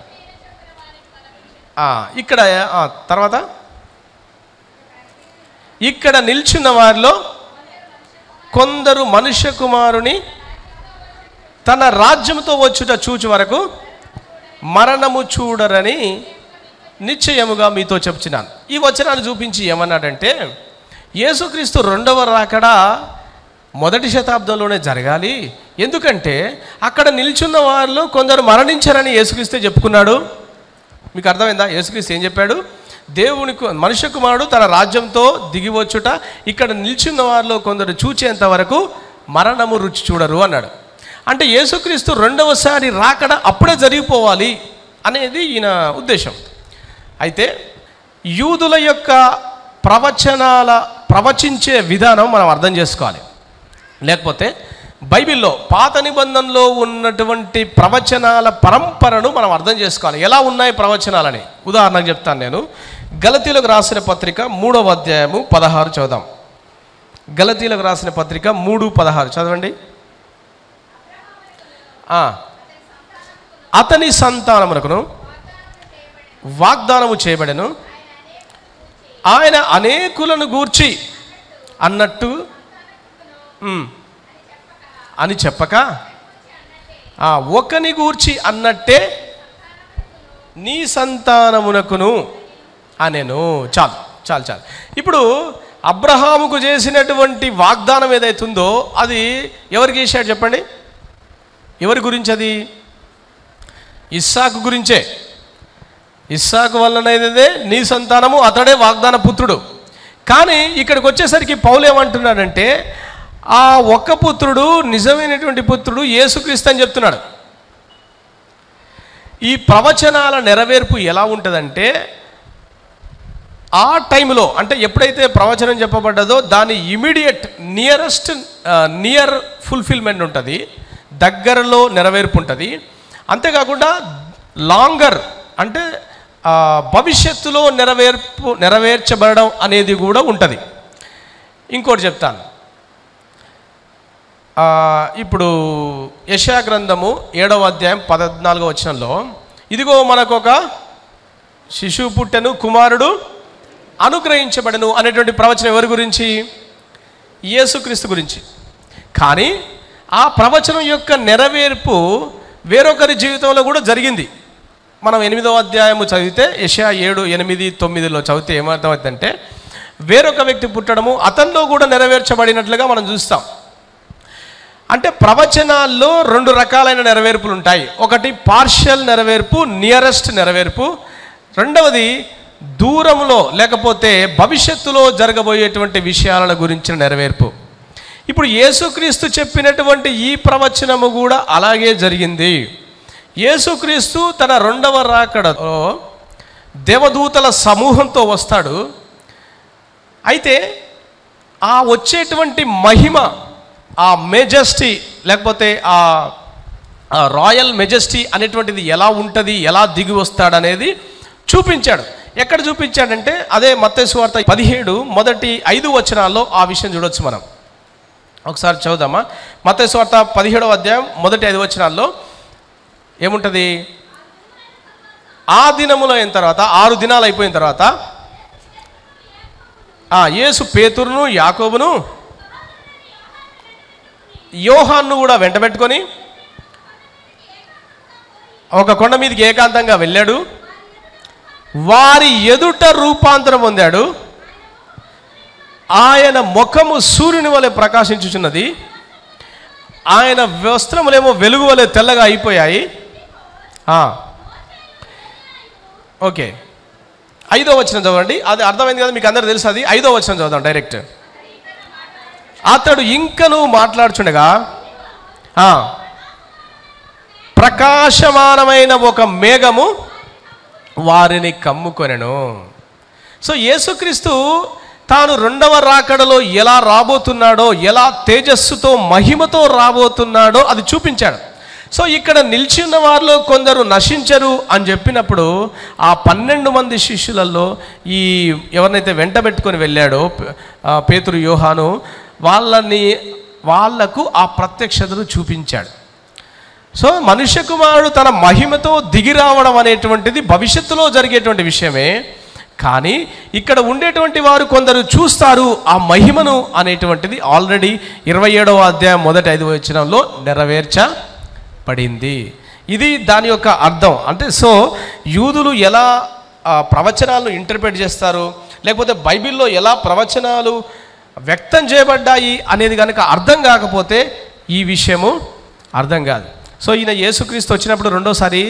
ఆ, ఇక్కడ ఆ, తర్వాత ఇక్కడ నిల్చున్న వారిలో కొందరు మనుష్య కుమారుని తన రాజ్యంతో వచ్చుట చూచు వరకు మరణము చూడరని నిశ్చయముగా మీతో చెప్తున్నాను ఈ వచనాన్ని చూపించి ఏమన్నాడంటే యేసుక్రీస్తు రెండవ రాకడ మొదటి శతాబ్దంలోనే జరగాలి ఎందుకంటే అక్కడ నిల్చున్న వారిలో కొందరు మరణించారని యేసుక్రీస్తే చెప్పుకున్నాడు మీకు అర్థమైందా యేసుక్రీస్తు ఏం చెప్పాడు దేవుని కు- మనుష్య కుమారుడు తన రాజ్యంతో దిగివచ్చుట ఇక్కడ నిల్చున్న వారిలో కొందరు చూచేంత వరకు మరణము రుచి చూడరు అన్నాడు అంటే యేసుక్రీస్తు రెండవసారి రాకడ అప్పుడే జరిగిపోవాలి అనేది ఈయన ఉద్దేశం అయితే యూదుల యొక్క ప్రవచనాల ప్రవచించే విధానం మనం అర్థం చేసుకోవాలి లేకపోతే బైబిల్లో పాత నిబంధనలో ఉన్నటువంటి ప్రవచనాల పరంపరను మనం అర్థం చేసుకోవాలి ఎలా ఉన్నాయి ప్రవచనాలని ఉదాహరణకు చెప్తాను నేను గలతీలకు రాసిన పత్రిక మూడవ అధ్యాయము పదహారు చదుదాం గలతీలకు రాసిన పత్రిక మూడు పదహారు చదవండి ఆ. అతని సంతానమునకును వాగ్దానము చేయబడెను ఆయన అనేకులను గూర్చి అన్నట్టు ఉమ్, అని చెప్పక ఆ, ఒకని గూర్చి అన్నట్టే నీ సంతానమునకును అనెను చాలు చాలు చాలు ఇప్పుడు అబ్రహాముకు చేసినటువంటి వాగ్దానం ఏదైతుందో అది ఎవరికి చేశాడు చెప్పండి ఎవరి గురించి అది ఇస్సాకు గురించే ఇస్సాకు వలనైనదే నీ సంతానము అతడే వాగ్దాన పుత్రుడు కానీ ఇక్కడికి వచ్చేసరికి పౌలు ఏమంటున్నాడంటే ఆ ఒక్క పుత్రుడు నిజమైనటువంటి పుత్రుడు యేసుక్రీస్తు అని చెప్తున్నాడు ఈ ప్రవచనాల నెరవేర్పు ఎలా ఉంటుందంటే ఆ టైంలో అంటే ఎప్పుడైతే ప్రవచనం చెప్పబడ్డదో దాని ఇమీడియట్ నియరెస్ట్ నియర్ ఫుల్ఫిల్మెంట్ ఉంటుంది దగ్గరలో నెరవేర్పు ఉంటుంది అంతేకాకుండా లాంగర్ అంటే ఆ, భవిష్యత్తులో నెరవేర్పు నెరవేర్చబడడం అనేది కూడా ఉంటుంది ఇంకోటి చెప్తాను ఆ, ఇప్పుడు యశా గ్రంథము ఏడవ అధ్యాయం పద్నాలుగో వచనంలో ఇదిగో మనకు ఒక శిశువు పుట్టెను కుమారుడు అనుగ్రహించబడను అనేటువంటి ప్రవచనం ఎవరి గురించి యేసుక్రీస్తు గురించి కానీ ఆ ప్రవచనం యొక్క నెరవేర్పు వేరొకరి జీవితంలో కూడా జరిగింది మనం ఎనిమిదవ అధ్యాయము చదివితే యశా ఏడు ఎనిమిది తొమ్మిదిలో చదివితే ఏమర్థమవుతుందంటే వేరొక వ్యక్తి పుట్టడము అతనిలో కూడా నెరవేర్చబడినట్లుగా మనం చూస్తాం అంటే ప్రవచనాల్లో రెండు రకాలైన నెరవేర్పులు ఉంటాయి ఒకటి పార్షియల్ నెరవేర్పు నియరెస్ట్ నెరవేర్పు రెండవది దూరంలో లేకపోతే భవిష్యత్తులో జరగబోయేటువంటి విషయాల గురించిన నెరవేర్పు ఇప్పుడు యేసుక్రీస్తు చెప్పినటువంటి ఈ ప్రవచనము కూడా అలాగే జరిగింది యేసుక్రీస్తు తన రెండవ రాకడలో దేవదూతల సమూహంతో వస్తాడు అయితే ఆ వచ్చేటువంటి మహిమ ఆ మెజెస్టీ లేకపోతే ఆ ఆ రాయల్ మెజెస్టీ అనేటువంటిది ఎలా ఉంటుంది ఎలా దిగి వస్తాడనేది చూపించాడు ఎక్కడ చూపించాడంటే అదే మత్తయి వార్త పదిహేడు మొదటి ఐదు వచనాల్లో ఆ విషయం చూడొచ్చు మనం ఒకసారి చదువుదామా మత్తయి వార్త పదిహేడవ అధ్యాయం మొదటి ఐదు వచనాల్లో ఏముంటుంది ఆ దినములో అయిన తర్వాత ఆరు దినాలు అయిపోయిన తర్వాత ఆ యేసు పేతురును యాకోబును యోహాన్ను కూడా వెంటబెట్టుకొని ఒక కొండ మీదకి ఏకాంతంగా వెళ్ళాడు వారి ఎదుట రూపాంతరం పొందాడు ఆయన ముఖము సూర్యుని వలె ప్రకాశించుచున్నది ఆయన వస్త్రములేమో వెలుగు వలె తెల్లగా అయిపోయాయి ఆ. ఓకే ఐదో వచనం చదవండి అది అర్థమైంది కదా మీకు అందరు తెలుసు అది ఐదో వచనం చదువుదాం డైరెక్ట్ అతడు ఇంకను మాట్లాడుచుండగా ఆ, ప్రకాశమానమైన ఒక మేఘము వారిని కమ్ముకొనెను సో యేసుక్రీస్తు తాను రెండవ రాకడలో ఎలా రాబోతున్నాడో ఎలా తేజస్సుతో మహిమతో రాబోతున్నాడో అది చూపించాడు సో ఇక్కడ నిలిచి ఉన్న వారిలో కొందరు నశించరు అని చెప్పినప్పుడు ఆ పన్నెండు మంది శిష్యులలో ఈ ఎవరినైతే వెంటబెట్టుకొని వెళ్ళాడో పే- ఆ పేతురు యోహాను వాళ్ళని వాళ్లకు ఆ ప్రత్యక్షతను చూపించాడు సో మనుష్య కుమారుడు తన మహిమతో దిగి రావడం అనేటువంటిది భవిష్యత్తులో జరిగేటువంటి విషయమే కానీ ఇక్కడ ఉండేటువంటి వారు కొందరు చూస్తారు ఆ మహిమను అనేటువంటిది ఆల్రెడీ ఇరవై ఏడవ అధ్యాయం మొదటి ఐదు వచనంలో నెరవేర్చబడింది ఇది దాని యొక్క అర్థం అంటే సో యూదులు ఎలా ఆ, ప్రవచనాలను ఇంటర్ప్రిట్ చేస్తారు లేకపోతే బైబిల్లో ఎలా ప్రవచనాలు వ్యక్తం చేయబడ్డాయి అనేది కనుక అర్థం కాకపోతే ఈ విషయము అర్థం కాదు సో ఈయన యేసుక్రీస్తు వచ్చినప్పుడు రెండోసారి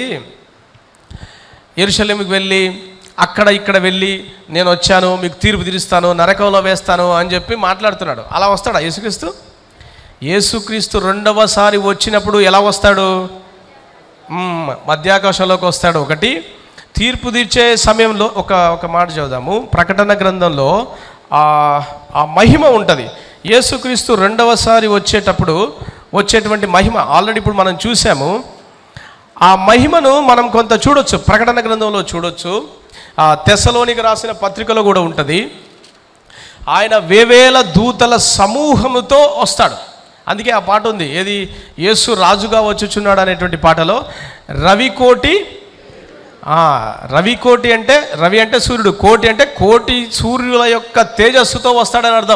ఎరుషలేమికి వెళ్ళి అక్కడ ఇక్కడ వెళ్ళి నేను వచ్చాను మీకు తీర్పు తీరుస్తాను నరకంలో వేస్తాను అని చెప్పి మాట్లాడుతున్నాడు అలా వస్తాడా యేసుక్రీస్తు యేసుక్రీస్తు రెండవసారి వచ్చినప్పుడు ఎలా వస్తాడు మ్మ్, మధ్యాకాశంలోకి వస్తాడు ఒకటి తీర్పు తీర్చే సమయంలో ఒక ఒక మాట చదుదాము ప్రకటన గ్రంథంలో ఆ ఆ మహిమ ఉంటుంది యేసుక్రీస్తు రెండవసారి వచ్చేటప్పుడు వచ్చేటువంటి మహిమ ఆల్రెడీ ఇప్పుడు మనం చూసాము ఆ మహిమను మనం కొంత చూడొచ్చు ప్రకటన గ్రంథంలో చూడొచ్చు ఆ తెసలోనికి రాసిన పత్రికలో కూడా ఉంటుంది ఆయన వేవేల దూతల సమూహముతో వస్తాడు అందుకే ఆ పాట ఉంది ఏది యేసు రాజుగా వచ్చుచున్నాడు అనేటువంటి పాటలో రవికోటి ఆ, రవికోటి అంటే రవి అంటే సూర్యుడు కోటి అంటే కోటి సూర్యుల యొక్క తేజస్సుతో వస్తాడని అర్థం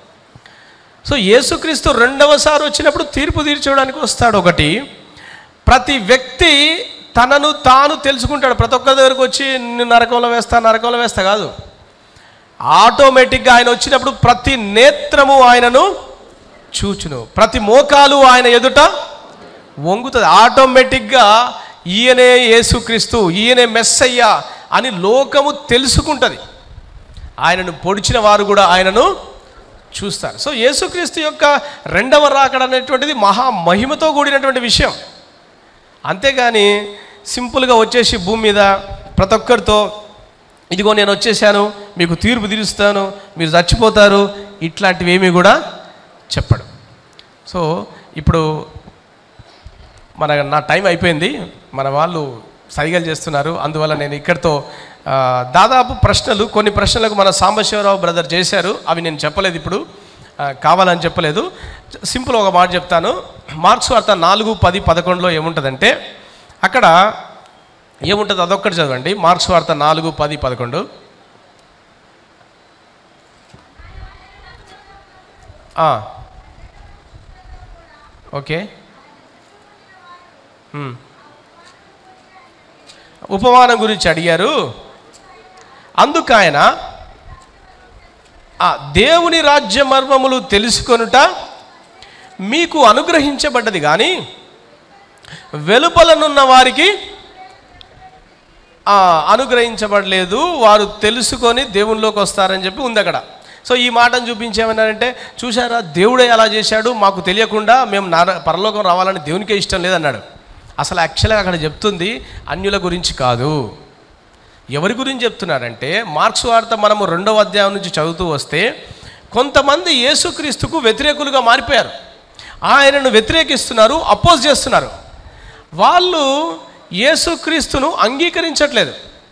సో యేసుక్రీస్తు రెండవసారి వచ్చినప్పుడు తీర్పు తీర్చడానికి వస్తాడు ఒకటి ప్రతి వ్యక్తి తనను తాను తెలుసుకుంటాడు ప్రతి ఒక్కరి దగ్గరకు వచ్చి నిన్ను నరకంలో వేస్తా నరకంలో వేస్తా కాదు ఆటోమేటిక్గా ఆయన వచ్చినప్పుడు ప్రతి నేత్రము ఆయనను చూచును ప్రతి మోకాలు ఆయన ఎదుట వంగుతుంది ఆటోమేటిక్గా ఈయనే యేసుక్రీస్తు ఈయనే మెస్సయ్య అని లోకము తెలుసుకుంటుంది ఆయనను పొడిచిన వారు కూడా ఆయనను చూస్తారు సో యేసుక్రీస్తు యొక్క రెండవ రాకడ అనేటువంటిది మహా మహిమతో కూడినటువంటి విషయం అంతేగాని సింపుల్గా వచ్చేసి భూమి మీద ప్రతి ఒక్కరితో ఇదిగో నేను వచ్చేసాను మీకు తీర్పు తీరుస్తాను మీరు చచ్చిపోతారు ఇట్లాంటివి ఏమీ కూడా చెప్పడు సో ఇప్పుడు మన నా టైం అయిపోయింది మన వాళ్ళు సైగలు చేస్తున్నారు అందువల్ల నేను ఇక్కడితో ఆ, దాదాపు ప్రశ్నలు కొన్ని ప్రశ్నలకు మన సాంబశివరావు బ్రదర్ చేశారు అవి నేను చెప్పలేదు ఇప్పుడు ఆ, కావాలని చెప్పలేదు సింపుల్ ఒక మాట చెప్తాను మార్క్స్ వార్త నాలుగు పది పదకొండులో ఏముంటుందంటే అక్కడ ఏముంటుంది అదొక్కటి చదవండి మార్క్స్ వార్త నాలుగు పది పదకొండు ఆ. ఓకే మ్మ్. ఉపమానం గురించి అడిగారు అందుకు ఆయన ఆ దేవుని రాజ్య మర్మములు తెలుసుకొనుట మీకు అనుగ్రహించబడ్డది కానీ వెలుపలనున్న వారికి ఆ, అనుగ్రహించబడలేదు వారు తెలుసుకొని దేవునిలోకి వస్తారని చెప్పి ఉంది అక్కడ సో ఈ మాటను చూపించేమన్నారంటే చూసారా దేవుడే అలా చేశాడు మాకు తెలియకుండా మేము నర పరలోకం రావాలని దేవునికే ఇష్టం లేదన్నాడు అసలు యాక్చువల్గా అక్కడ చెప్తుంది అన్యుల గురించి కాదు ఎవరి గురించి చెప్తున్నారంటే మార్క్స్ వార్త మనము రెండవ అధ్యాయం నుంచి చదువుతూ వస్తే కొంతమంది యేసుక్రీస్తుకు వ్యతిరేకులుగా మారిపోయారు ఆయనను వ్యతిరేకిస్తున్నారు అపోజ్ చేస్తున్నారు వాళ్ళు యేసుక్రీస్తును అంగీకరించట్లేదు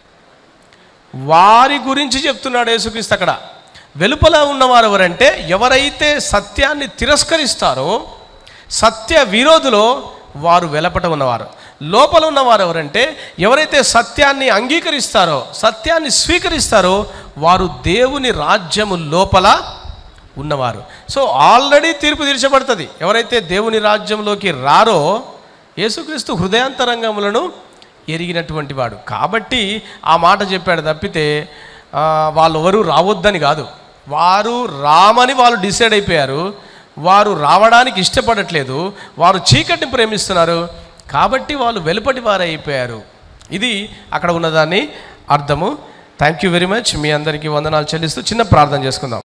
వారి గురించి చెప్తున్నాడు యేసుక్రీస్తు అక్కడ వెలుపల ఉన్నవారు ఎవరంటే ఎవరైతే సత్యాన్ని తిరస్కరిస్తారో సత్య విరోధులో వారు వెలపట ఉన్నవారు లోపల ఉన్నవారు ఎవరంటే ఎవరైతే సత్యాన్ని అంగీకరిస్తారో సత్యాన్ని స్వీకరిస్తారో వారు దేవుని రాజ్యము లోపల ఉన్నవారు సో ఆల్రెడీ తీర్పు తీర్చబడుతుంది ఎవరైతే దేవుని రాజ్యంలోకి రారో యేసుక్రీస్తు హృదయాంతరంగములను ఎరిగినటువంటి వాడు కాబట్టి ఆ మాట చెప్పాడు తప్పితే ఆ, వాళ్ళు ఎవరు రావద్దని కాదు వారు రామని వాళ్ళు డిసైడ్ అయిపోయారు వారు రావడానికి ఇష్టపడట్లేదు వారు చీకటిని ప్రేమిస్తున్నారు కాబట్టి వాళ్ళు వెలుపటి వారు అయిపోయారు ఇది అక్కడ ఉన్నదాన్ని అర్థము థ్యాంక్ యూ వెరీ మచ్ మీ అందరికీ వందనాలు చెల్లిస్తూ చిన్న ప్రార్థన చేసుకుందాం